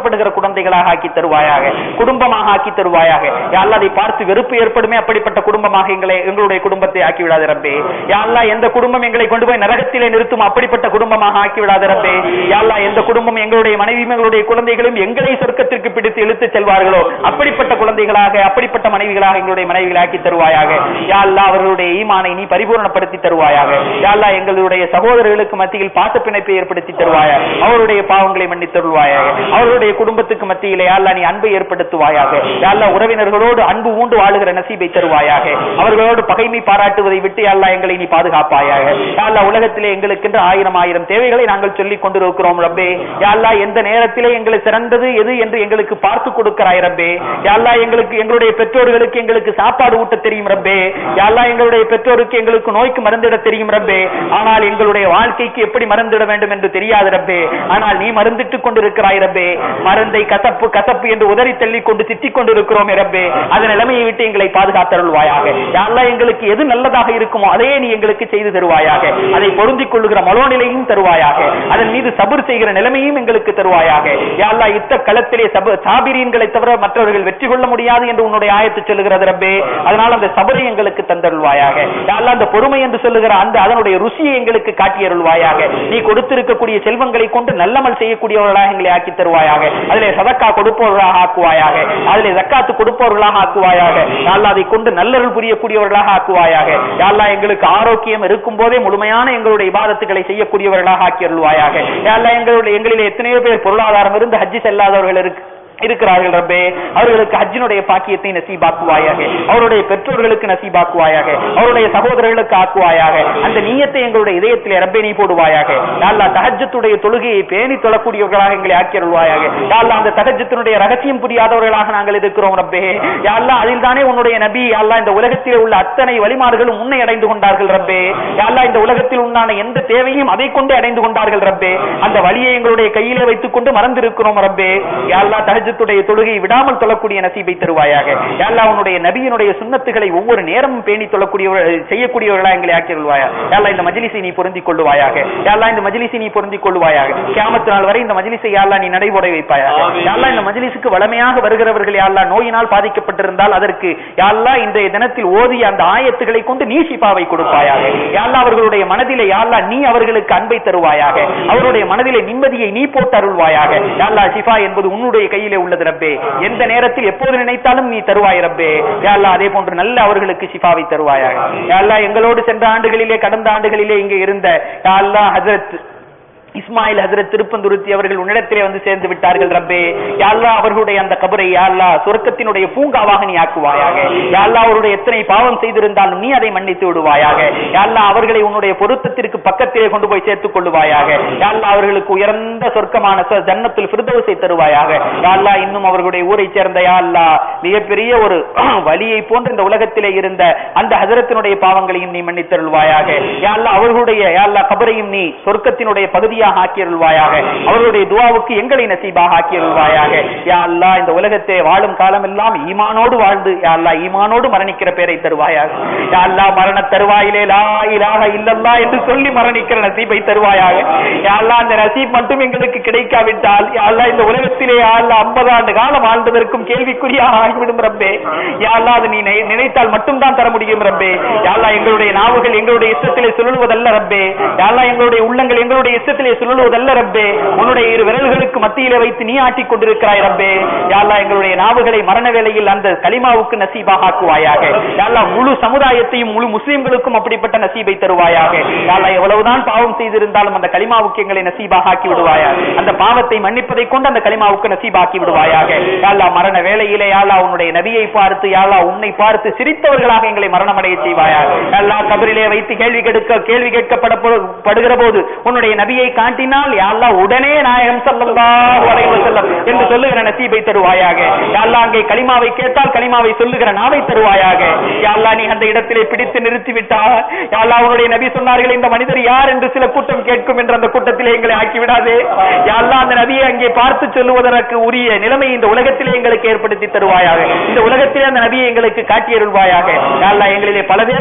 பயப்படுகிற குழந்தைகளாக ஆக்கி தருவாயாக குடும்பமாக ஆக்கி தருவாயாக யாழ்லா அதை பார்த்து வெறுப்பு ஏற்படுமே அப்படிப்பட்ட குடும்பமாக எங்களை எங்களுடைய குடும்பத்தை ஆக்கி விடாத ரப்பே யாழ்லா எந்த குடும்பம் எங்களை கொண்டு போய் நரகத்திலே நிறுத்தும் அப்படிப்பட்ட குடும்பமாக ஆக்கி விடாத ரப்பே யாழ்லா எந்த குடும்பம் எங்களுடைய மனைவியும் எங்களுடைய குழந்தைகளும் எங்களை சொர்க்கத்திற்கு பிடித்து இழுத்து செல்வார்களோ அப்படிப்பட்ட குழந்தைகளாக அப்படிப்பட்ட மனைவிகளாக எங்களுடைய மனைவிகளை ஆக்கி தருவாயாக யாழ்லா அவர்களுடைய ஈமானை நீ பரிபூர்ணப்படுத்தி தருவாயாக யாழ்லா எங்களுடைய சகோதரர்களுக்கு மத்தியில் பாச பிணைப்பை ஏற்படுத்தி தருவாயாக அவருடைய பாவங்களை மன்னித் தருவாயாக அவர்களுடைய குடும்பத்துக்கு மத்தியிலே யாழ்லா நீ அன்பை ஏற்படுத்துவாயாக யாழ்லா உறவினர்களோடு அன்பு ஊண்டு வாழுகிற நசீபை தருவாயாக அவர்களோடு பகைமை பாராட்டுவதை விட்டு யாழ்லா எங்களை நீ பாதுகாப்பாயாக யாழ்லா உலகத்திலே எங்களுக்கென்று ஆயிரம் ஆயிரம் தேவைகளை நாங்கள் சொல்லிக் கொண்டிருக்கிறோம் ரப்பே யாழ்லா எந்த நேரத்திலே எங்களுக்கு சிறந்தது எது என்று எங்களுக்கு பார்த்து கொடுக்கிறாய் ரப்பே யாழ்லா எங்களுக்கு எங்களுடைய பெற்றோர்களுக்கு எங்களுக்கு சாப்பாடு ஊட்ட தெரியும் ரப்பே யாழ்லா எங்களுடைய பெற்றோருக்கு எங்களுக்கு நோய்க்கு மருந்திட தெரியும் ரப்பே ஆனால் எங்களுடைய வாழ்க்கைக்கு எப்படி மருந்திட வேண்டும் என்று தெரியாது ரப்பே ஆனால் நீ மருந்திட்டுக் கொண்டிருக்கிறாய் ரப்பே மருந்தை கசப்பு கசப்பு என்று உதறி தள்ளி கொண்டு திட்டிக் கொண்டிருக்கிறோம் ரப்பே அந்த நிலைமையை விட்டு எங்களை பாதுகாத்தருள்வாயாக யாழ்லா எங்களுக்கு எது நல்லதாக இருக்குமோ அதையே நீ எங்களுக்கு செய்து தருவாயாக அதை பொருந்திக் கொள்ளுகிற மனோநிலையும் தருவாயாக அதன் மீது சபுர் செய்கிற நிலைமையும் எங்களுக்கு தருவாயாக யாழ்லா யுத்த களத்திலே சப சாபிரியன்களை தவிர மற்றவர்கள் வெற்றி கொள்ள முடியாது என்று உன்னுடைய ஆயத்து சொல்லுகிறது ரப்பே அதனால் அந்த சபரை எங்களுக்கு தந்தருள்வாயாக யாழ்லா அந்த பொறுமை என்று சொல்லுகிற அந்த அதனுடைய ருசியை எங்களுக்கு காட்டியருள்வாயாக நீ கொடுத்திருக்கக்கூடிய செல்வங்களை கொண்டு நல்லமல் செய்யக்கூடியவர்களாக எங்களை ஆக்கி தருவாயாக அதிலே சதக்கா கொடுப்பவர்களாக ஆக்குவாயாக அதிலே ஜக்காத்து கொடுப்பவர்களாக ஆக்குவாயாக யாழ்லா அதை கொண்டு நல்லருள் புரியக்கூடியவர்களாக ஆக்குவாயாக யாழ்லா எங்களுக்கு ஆரோக்கியம் இருக்கும் போதே முழுமையான எங்களுடைய இபாதத்துகளை செய்யக்கூடியவர்களாக ஆக்கி அருள்வாயாக யாழ்லா எங்களுடைய எங்களிலே எத்தனையோ பேர் பொருளாதாரம் இருந்து ஹஜ்ஜி செல்லாதவர்கள் இருக்கு இருக்கிறார்கள் ரப்பே அவர்களுக்கு ஹஜ்ஜினுடைய பாக்கியத்தை நசீபாக்குவாயாக அவருடைய பெற்றோர்களுக்கு நசீபாக்குவாயாக அவருடைய சகோதரர்களுக்கு ஆக்குவாயாக அந்த நீயத்தை எங்களுடைய இதயத்திலே ரப்பே நீ போடுவாயாக யாழ்லா தஹஜத்துடைய தொழுகையை பேணி தொழக்கூடியவர்களாக எங்களை ஆக்கியருள்வாயாக யாழ்லா அந்த தஹஜத்தினுடைய ரகசியம் புரியாதவர்களாக நாங்கள் இருக்கிறோம் ரப்பே யாழ்லா அதில் தானே உன்னுடைய நபி யாழ்லா இந்த உலகத்திலே உள்ள அத்தனை வழிமார்களும் உன்னை அடைந்து கொண்டார்கள் ரப்பே யாழ்லா இந்த உலகத்தில் உண்டான எந்த தேவையும் அதை கொண்டே அடைந்து கொண்டார்கள் ரப்பே அந்த வழியை எங்களுடைய கையிலே வைத்துக் கொண்டு மறந்திருக்கிறோம் ரப்பே யாழ்லா தஹஜ் தஹஜத்துடைய தொழுகை விடாமல் தொழக்கூடிய நசீபை தருவாயாக யாழ்லா உன்னுடைய நபியினுடைய சுண்ணத்துகளை ஒவ்வொரு நேரமும் பேணி தொழக்கூடியவர் செய்யக்கூடியவர்களா எங்களை ஆக்கிடுவாயா யாழ்லா இந்த மஜ்லிஸை நீ பொருந்திக் கொள்ளுவாயாக யாழ்லா இந்த மஜ்லிஸை நீ பொருந்திக் கொள்ளுவாயாக கியாமத்து நாள் வரை இந்த மஜ்லிஸை யாழ்லா நீ நடைமுறை வைப்பாயாக யாழ்லா இந்த மஜ்லிஸுக்கு வளமையாக வருகிறவர்கள் யாழ்லா நோயினால் பாதிக்கப்பட்டிருந்தால் அதற்கு யாழ்லா இன்றைய தினத்தில் ஓதிய அந்த ஆயத்துக்களை கொண்டு நீ ஷிபாவை கொடுப்பாயாக யாழ்லா அவர்களுடைய மனதிலே யாழ்லா நீ அவர்களுக்கு அன்பை தருவாயாக அவருடைய மனதிலே நிம்மதியை நீ போட்டு அருள்வாயாக யாழ்லா ஷிஃபா என்பது உன்னுடைய கையிலே உள்ளது ரப்பே எந்த நேரத்தில் எப்போது நினைத்தாலும் நீ தருவாய் ரப்பே யாழ்லா அதே போன்று நல்ல அவர்களுக்கு ஷிஃபாவை தருவாயாக யாழ்லா எங்களோடு சென்ற ஆண்டுகளிலே கடந்த ஆண்டுகளிலே இங்கே இருந்த யாழ்லா ஹஜரத் இஸ்மாயில் ஹசரத் திருப்பந்துருத்தி அவர்கள் உன்னிடத்திலே வந்து சேர்ந்து விட்டார்கள் ரப்பே யாழ்லா அவர்களுடைய அந்த கபரை யாழ்லா சொர்க்கத்தினுடைய பூங்காவாக நீ ஆக்குவாயாக யாழ்லா அவருடைய எத்தனை பாவம் செய்திருந்தாலும் நீ அதை மன்னித்து விடுவாயாக யாழ்லா அவர்களை உன்னுடைய பொருத்தத்திற்கு பக்கத்திலே கொண்டு போய் சேர்த்துக் கொள்ளுவாயாக யாழ்லா அவர்களுக்கு உயர்ந்த சொர்க்கமான சொ- ஜன்னத்துல் ஃபிர்தௌஸை தருவாயாக யாழ்லா இன்னும் அவர்களுடைய ஊரை சேர்ந்த யாழ்லா மிகப்பெரிய ஒரு வலியை போன்ற இந்த உலகத்திலே இருந்த அந்த ஹசரத்தினுடைய பாவங்களையும் நீ மன்னித்தருள்வாயாக யாழ்லா அவர்களுடைய யாழ்லா கபரையும் நீ சொர்க்கத்தினுடைய பகுதியாக ஆக்கியருள்வாயாக அவர்களுடைய துவாவுக்கு எங்களை நசீபாக ஆக்கியருள்வாயாக யா அல்லாஹ் இந்த உலகத்தை வாழும் காலம் எல்லாம் ஈமானோடு வாழ்ந்து யா அல்லாஹ் ஈமானோடு மரணிக்கிற பேரை தருவாயாக யா அல்லாஹ் மரண தருவாயிலே லா இலாஹ இல்லல்லா என்று சொல்லி மரணிக்கிற நசீபை தருவாயாக யா அல்லாஹ் அந்த நசீப் மட்டும் எங்களுக்கு கிடைக்காவிட்டால் யா அல்லாஹ் இந்த உலகத்திலே யா அல்லாஹ் 50 ஆண்டு காலம் வாழ்ந்ததற்கும் கேள்விக்குறியாக ஆகிவிடும் ரப்பே யா அல்லாஹ் அது நீ நினை- நினைத்தால் மட்டும் தான் தர முடியும் ரப்பே யா அல்லாஹ் எங்களுடைய நாவுகள் எங்களுடைய இஷ்டத்திலே சுழலுவதல்ல ரப்பே யா அல்லாஹ் எங்களுடைய உள்ளங்கள் எங்களுடைய இஷ்டத்திலே சுழலுவதல்ல ரப்பே உன்னுடைய இரு விரல்களுக்கு மத்தியிலே வைத்து நீ ஆட்டிக் கொண்டிருக்கிறாய் ரப்பே யா அல்லாஹ் எங்களுடைய நாவுகளை மரண வேளையில் அந்த கலிமாவுக்கு நசீபாக ஆக்குவாயாக யா அல்லாஹ் முழு சமுதாயத்தையும் முழு முஸ்லிம்களுக்கும் அப்படிப்பட்ட நசீபை தருவாயாக யா அல்லாஹ் எவ்வளவுதான் பாவம் செய்திருந்தாலும் அந்த கலிமாவுக்கு எங்களை நசீபாக ஆக்கி விடுவாயாக அந்த பாவத்தை மன்னிப்பதை கொண்டு அந்த கலிமாவுக்கு நசீபாக்கி விடுவாயாக யா அல்லாஹ் மரண வேளையிலே யா அல்லாஹ் உன்னுடைய நபியை பார்த்து யா அல்லாஹ் உன்னை பார்த்து சிரித்தவர்களாக எங்களை மரணமடைய செய்வாயாக யா அல்லாஹ் கபரிலே வைத்து கேள்வி கேட்க கேள்வி கேட்கப்பட படுகிற போது உன்னுடைய நபியை காட்டினால் யா அல்லாஹ் உடனே நாயகம் ஸல்லல்லாஹு அலைஹி வஸல்லம் என்று சொல்லுகிற நசீபை தருவாயாக யா அல்லாஹ் அங்கே கலிமாவை கேட்டால் கலிமாவை சொல்லுகிற நாவை தருவாயாக யா அல்லாஹ் நீ அந்த இடத்திலே பிடித்து நிறுத்தி விட்டால் யா அல்லாஹ் உன்னுடைய நபி சொன்னார்கள் இந்த மனிதர் யார் என்று சில கூட்டம் கேட்கும் என்று அந்த கூட்டத்திலே எங்களை ஆக்கி விடாதே யா அல்லாஹ் அந்த நபியை அங்கே பார்த்து சொல்லுவதற்கு உரிய நிலைமை இந்த உலகத்திலே எங்களுக்கு ஏற்படுத்தி தருவாயாக இந்த உலகத்திலே அந்த நபியை எங்களுக்கு காட்டியருள்வாயாக யா அல்லாஹ் எங்களிலே பல பேர் அவர்களை பார்க்க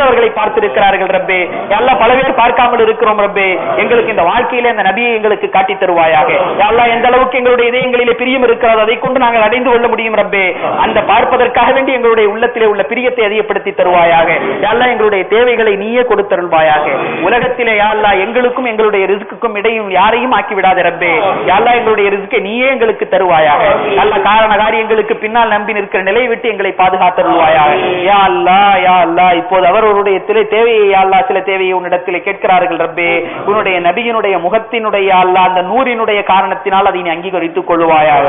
பார்த்திருக்கிறார்கள் ரப்பே எல்லாம் பல பேர் பார்க்காமல் இருக்கிறோம் ரப்பே எங்களுக்கு இந்த வாழ்க்கையில இந்த நபியை எங்களுக்கு காட்டி தருவாயாக எல்லாம் எந்த அளவுக்கு எங்களுடைய இதயங்களிலே பிரியம் இருக்கிறது அதை கொண்டு நாங்கள் அடைந்து கொள்ள முடியும் ரப்பே அந்த பார்ப்பதற்காக வேண்டி எங்களுடைய உள்ளத்திலே உள்ள பிரியத்தை அதிகப்படுத்தி தருவாயாக எல்லாம் எங்களுடைய தேவைகளை நீயே கொடுத்தருள்வாயாக உலகத்திலே யாழ்லா எங்களுக்கும் எங்களுடைய ரிஸ்க்குக்கும் இடையும் யாரையும் ஆக்கி விடாத ரப்பே யாழ்லா எங்களுடைய ரிஸ்கை நீயே எங்களுக்கு தருவாயாக நல்ல காரண காரியங்களுக்கு பின்னால் நம்பி நிற்கிற நிலையை விட்டு எங்களை பாதுகாத்தருள்வாயாக யா அல்லா யா அல்லா இப்போது அவர்களுடைய திரை தேவையை யா அல்லா சில தேவையை உன்னிடத்திலே கேட்கிறார்கள் ரப்பே உன்னுடைய நபியினுடைய முகத்தினுடைய யா அல்லா அந்த நூறினுடைய காரணத்தினால் அதை நீ அங்கீகரித்துக் கொள்வாயாக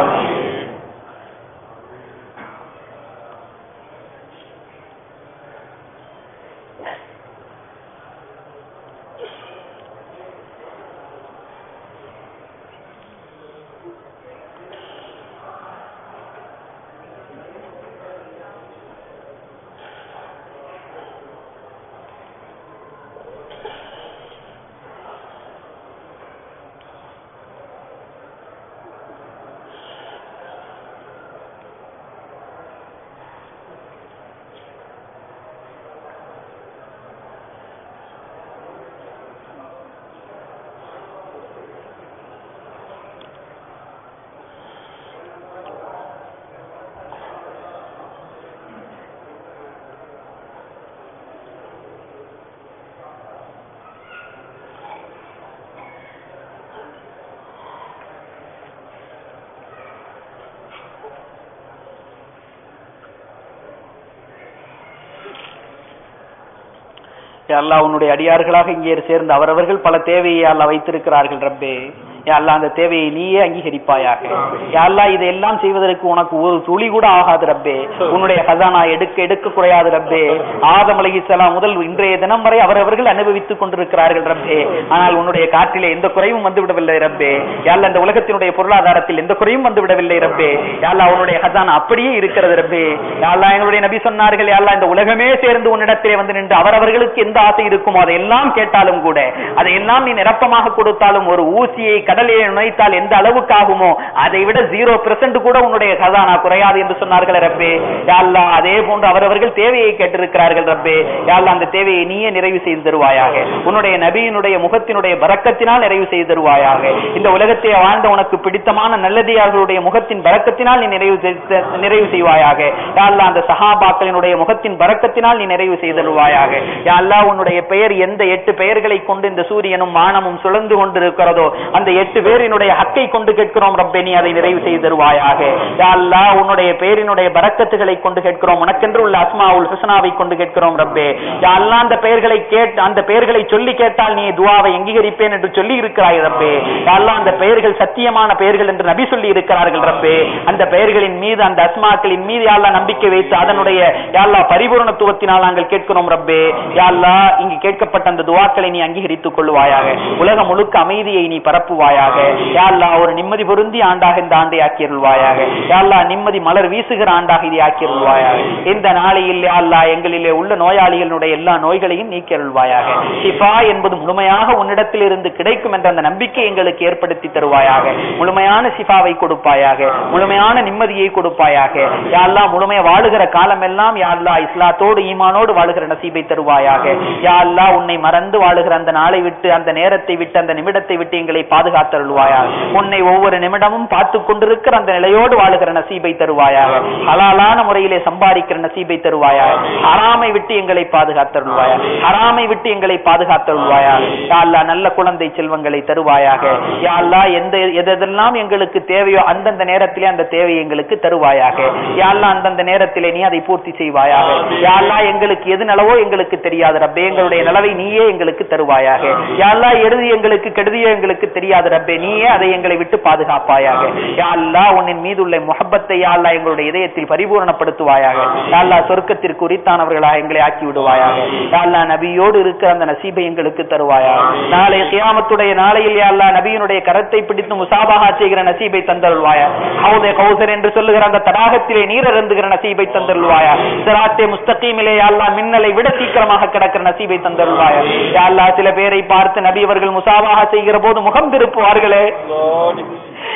யா அல்லாஹ் உன்னுடைய அடியார்களாக இங்கே சேர்ந்து அவரவர்கள் பல தேவையை அல்லாஹ் வைத்திருக்கிறார்கள் ரப்பே யா அல்லாஹ் அந்த தேவையை நீயே அங்கீகரிப்பாயாக யா அல்லாஹ் இதையெல்லாம் செய்வதற்கு உனக்கு ஒரு துளி கூட ஆகாது ரப்பே உன்னுடைய கசானா எடுக்க எடுக்க குறையாது ரப்பே ஆதம் அலைஹிஸ்ஸலாம் முதல் இன்றைய தினம் வரை அவரவர்கள் அனுபவித்துக் கொண்டிருக்கிறார்கள் ரப்பே ஆனால் உன்னுடைய காற்றிலே எந்த குறைவும் வந்து விடவில்லை ரப்பே யா அல்லாஹ் இந்த உலகத்தினுடைய பொருளாதாரத்தில் எந்த குறையும் வந்து விடவில்லை ரப்பே யா அல்லாஹ் உன்னுடைய கசானா அப்படியே இருக்கிறது ரப்பே யா அல்லாஹ் எங்களுடைய நபி சொன்னார்கள் யா அல்லாஹ் இந்த உலகமே சேர்ந்து உன்னிடத்திலே வந்து நின்று அவரவர்களுக்கு எந்த ஆசை இருக்குமோ அதையெல்லாம் கேட்டாலும் கூட அதையெல்லாம் நீ நிரப்பமாக கொடுத்தாலும் ஒரு ஊசியை கடலிலே நுழைத்தால் எந்த அளவுக்கு ஆகுமோ அதை விட ஜீரோ பெர்சென்ட் கூட உன்னுடைய கதானா குறையாது என்று சொன்னார்கள் ரப்பே யா அல்லாஹ் அதே போன்று அவரவர்கள் தேவையை கேட்டிருக்கிறார்கள் ரப்பே யா அல்லாஹ் அந்த தேவையை நீயே நிறைவு செய்து தருவாயாக உன்னுடைய நபியினுடைய முகத்தினுடைய பரக்கத்தினால் நிறைவு செய்து தருவாயாக இந்த உலகத்தை வாழ்ந்த உனக்கு பிடித்தமான நல்லதியார்களுடைய முகத்தின் பரக்கத்தினால் நீ நிறைவு செய்- நிறைவு செய்வாயாக யா அல்லாஹ் அந்த சஹாபாக்களினுடைய முகத்தின் பரக்கத்தினால் நீ நிறைவு செய்து தருவாயாக யா அல்லாஹ் உன்னுடைய பெயர் எந்த எட்டு பெயர்களை கொண்டு இந்த சூரியனும் வானமும் சுழந்து கொண்டிருக்கிறதோ அந்த எட்டு பேரினுடைய ஹக்கை கொண்டு கேட்கிறோம் ரப்பே நீ அதை நிறைவு செய்து தருவாயாக யா அல்லாஹ் உன்னுடைய பெயரினுடைய பரக்கத்துகளை கொண்டு கேட்கிறோம் உனக்கென்று உள்ள அஸ்மாவுல் ஹுஸ்னாவை கொண்டு கேட்கிறோம் ரப்பே யா அல்லாஹ் அந்த பெயர்களை கேட் அந்த பெயர்களை சொல்லி கேட்டால் நீ துவாவை அங்கீகரிப்பேன் என்று சொல்லி இருக்கிறாய் ரப்பே யா அல்லாஹ் அந்த பெயர்கள் சத்தியமான பெயர்கள் என்று நபி சொல்லி இருக்கிறார்கள் ரப்பே அந்த பெயர்களின் மீது அந்த அஸ்மாக்களின் மீது யா அல்லாஹ் நம்பிக்கை வைத்து அதனுடைய யா அல்லாஹ் பரிபூரணத்துவத்தினால் நாங்கள் கேட்கிறோம் ரப்பே யா அல்லாஹ் இங்கு கேட்கப்பட்ட அந்த துவாக்களை நீ அங்கீகரித்துக் கொள்வாயாக உலகம் முழுக்க அமைதியை நீ பரப்புவாயாக யா அல்லாஹ் ஒரு நிம்மதி பொருந்தி ஆண்டாக இந்த ஆண்டை ஆக்கியருள்வாயாக யா அல்லாஹ் நிம்மதி மலர் வீசுகிற ஆண்டாக இதை ஆக்கியருள்வாயாக இந்த நாளையில் யா அல்லாஹ் எங்களிலே உள்ள நோயாளிகளுடைய எல்லா நோய்களையும் நீக்கியருள்வாயாக ஷிஃபா என்பது முழுமையாக உன்னிடத்தில் இருந்து கிடைக்கும் என்ற அந்த நம்பிக்கை எங்களுக்கு ஏற்படுத்தி தருவாயாக முழுமையான சிஃபாவை கொடுப்பாயாக முழுமையான நிம்மதியை கொடுப்பாயாக யா அல்லாஹ் முழுமையா வாழுகிற காலமெல்லாம் யா அல்லாஹ் இஸ்லாத்தோடு ஈமானோடு வாழுகிற நசீபை தருவாயாக யா அல்லாஹ் உன்னை மறந்து வாழுகிற அந்த நாளை விட்டு அந்த நேரத்தை விட்டு அந்த நிமிடத்தை விட்டு எங்களை பாதுகாத்தருள்வாயாக உன்னை ஒவ்வொரு நிமிடமும் பார்த்து கொண்டிருக்கிற அந்த நிலையோடு வாழுகிற நசீபை தருவாயாக ஹலாலான முறையிலே சம்பாதிக்கிற நசீபை தருவாயாக ஹராமை விட்டு எங்களை பாதுகாத்தருள்வாயாக ஹராமை விட்டு எங்களை பாதுகாத்தருள்வாயாக யா அல்லாஹ் நல்ல குழந்தை செல்வங்களை தருவாயாக யா அல்லாஹ் எந்த எதெல்லாம் எங்களுக்கு தேவையோ அந்தந்த நேரத்திலே அந்த தேவை எங்களுக்கு தருவாயாக யா அல்லாஹ் அந்தந்த நேரத்திலே நீ அதை பூர்த்தி செய்வாயாக யா அல்லாஹ் எங்களுக்கு எது நலவோ எங்களுக்கு தெரியாது ரப்பே எங்களுடைய நலவை நீயே எங்களுக்கு தருவாயாக யா அல்லாஹ் எருதி எங்களுக்கு கெடுதியோ எங்களுக்கு தெரியாது ரப்பே நீயே அதை எங்களை விட்டு பாதுகாப்பாயாக யா அல்லாஹ் உன்னின் மீது உள்ள முஹப்பத்தை யா அல்லாஹ் எங்களுடைய இதயத்தில் பரிபூரணப்படுத்துவாயாக யா அல்லாஹ் சொர்க்கத்திற்கு உரித்தானவர்களாக எங்களை ஆக்கி விடுவாயாக யா அல்லாஹ் நபியோடு இருக்கிற அந்த நசீபை எங்களுக்கு தருவாயாக நாளை கியாமத்துடைய நாளையில் யா அல்லாஹ் நபியினுடைய கரத்தை பிடித்து முசாபாகா செய்கிற நசீபை தந்தருள்வாயா ஹவுதே கௌசர் என்று சொல்லுகிற அந்த தடாகத்திலே நீர் அருந்துகிற நசீபை தந்தருள்வாயா சிராத்தே முஸ்தகீமிலே யா அல்லாஹ் மின்னலை விட சீக்கிரமாக கிடக்கிற நசீபை தந்தருள்வாயா யா அல்லாஹ் சில பேரை பார்த்து நபி அவர்கள் முசாபாகா செய்கிற போது முகம் திருப்புவார்களே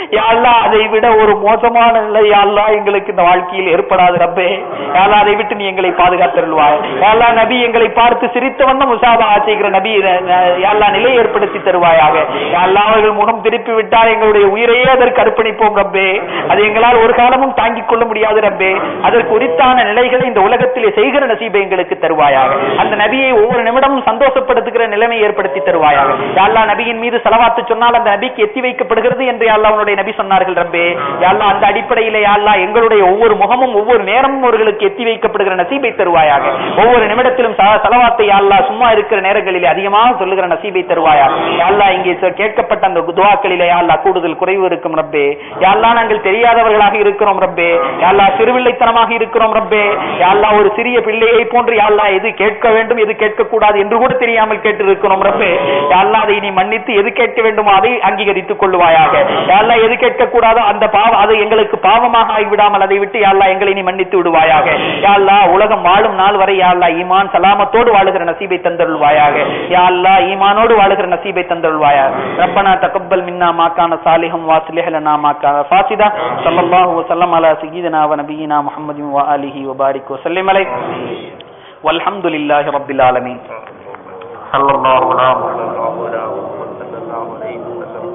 யாழ்லா அதை விட ஒரு மோசமான நிலை யாழ்லா எங்களுக்கு இந்த வாழ்க்கையில் ஏற்படாது ரப்பே யாழ்லா அதை விட்டு நீ எங்களை பாதுகாத்தருள்வாய் யாழ்லா நபி எங்களை பார்த்து சிரித்த வண்ணம் முசாபா செய்கிற நபி யாழ்லா நிலை ஏற்படுத்தி தருவாயாக யாழ்லா அவர்கள் முகம் திருப்பி விட்டால் எங்களுடைய உயிரையே அதற்கு அர்ப்பணிப்போம் ரப்பே அது எங்களால் ஒரு காலமும் தாங்கிக் கொள்ள முடியாது ரப்பே அதற்கு உரித்தான நிலைகளை இந்த உலகத்திலே செய்கிற நசீபை எங்களுக்கு தருவாயாக அந்த நபியை ஒவ்வொரு நிமிடமும் சந்தோஷப்படுத்துகிற நிலைமை ஏற்படுத்தி தருவாயாக யாழ்லா நபியின் மீது செலவாத்து சொன்னால் அந்த நபிக்கு எத்தி வைக்கப்படுகிறது என்று யாழ்லா அவனுடைய நபி சொன்னார்கள் ரப்பே யாழ்லா அந்த அடிப்படையிலே யாழ்லா எங்களுடைய ஒவ்வொரு முகமும் ஒவ்வொரு நேரமும் அவர்களுக்கு எத்தி வைக்கப்படுகிற நசீபை தருவாயாக ஒவ்வொரு நிமிடத்திலும் ச- செலவாத்தை யாழ்லா சும்மா இருக்கிற நேரங்களிலே அதிகமாக சொல்லுகிற நசீபை தருவாயா யாழ்லா இங்கே சொ- கேட்கப்பட்ட அந்த துவாக்களிலே யாழ்லா கூடுதல் குறைவு இருக்கும் ரப்பே யாழ்லா நாங்கள் தெரியாதவர்களாக இருக்கிறோம் ரப்பே யாழ்லா சிறுவில்லைத்தனமாக இருக்கிறோம் ரப்பே யாழ்லா ஒரு சிறிய பிள்ளையை போன்று யாழ்லா எது கேட்க வேண்டும் எது கேட்கக்கூடாது என்று கூட தெரியாமல் கேட்டு இருக்கிறோம் ரப்பே யாழ்லா அதை நீ மன்னித்து எது கேட்க வேண்டுமோ அதை அங்கீகரித்துக் கொள்வாயாக யாழ்லா எது கேட்கக்கூடாதோ அந்த பாவம் அது எங்களுக்கு பாவமாக ஆகிவிடாமல் அதை விட்டு யாழ்லா எங்களை நீ மன்னித்து விடுவாயாக யாழ்லா உலகம் வாழும் நாள் வரை யாழ்லா ஈமான் சலாமத்தோடு வாழுகிற நசீபை தந்தருள்வாயாக யாழ்லா ஈமானோடு வாழுகிற நசீபை தந்தருள்வாயாக ரப்பனா தகப்பல் மின்னா மாக்கான சாலிஹம் வாஸ்லிஹ் லனா மாக்கான ஃபாசிதா ஸல்லல்லாஹு வஸல்லம் அலா சய்யிதினா வ நபியினா முஹம்மதின் வ ஆலிஹி வ பாரிக் வ ஸல்லிம் அலைஹி வல்ஹம்துலில்லாஹி ரப்பில் ஆலமீன் ஸல்லல்லாஹு அலைஹி வஸல்லம் ஸல்லல்லாஹு அலைஹி வஸல்லம்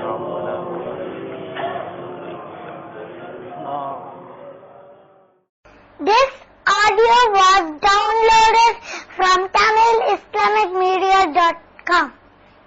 This audio was downloaded from TamilIslamicMedia.com.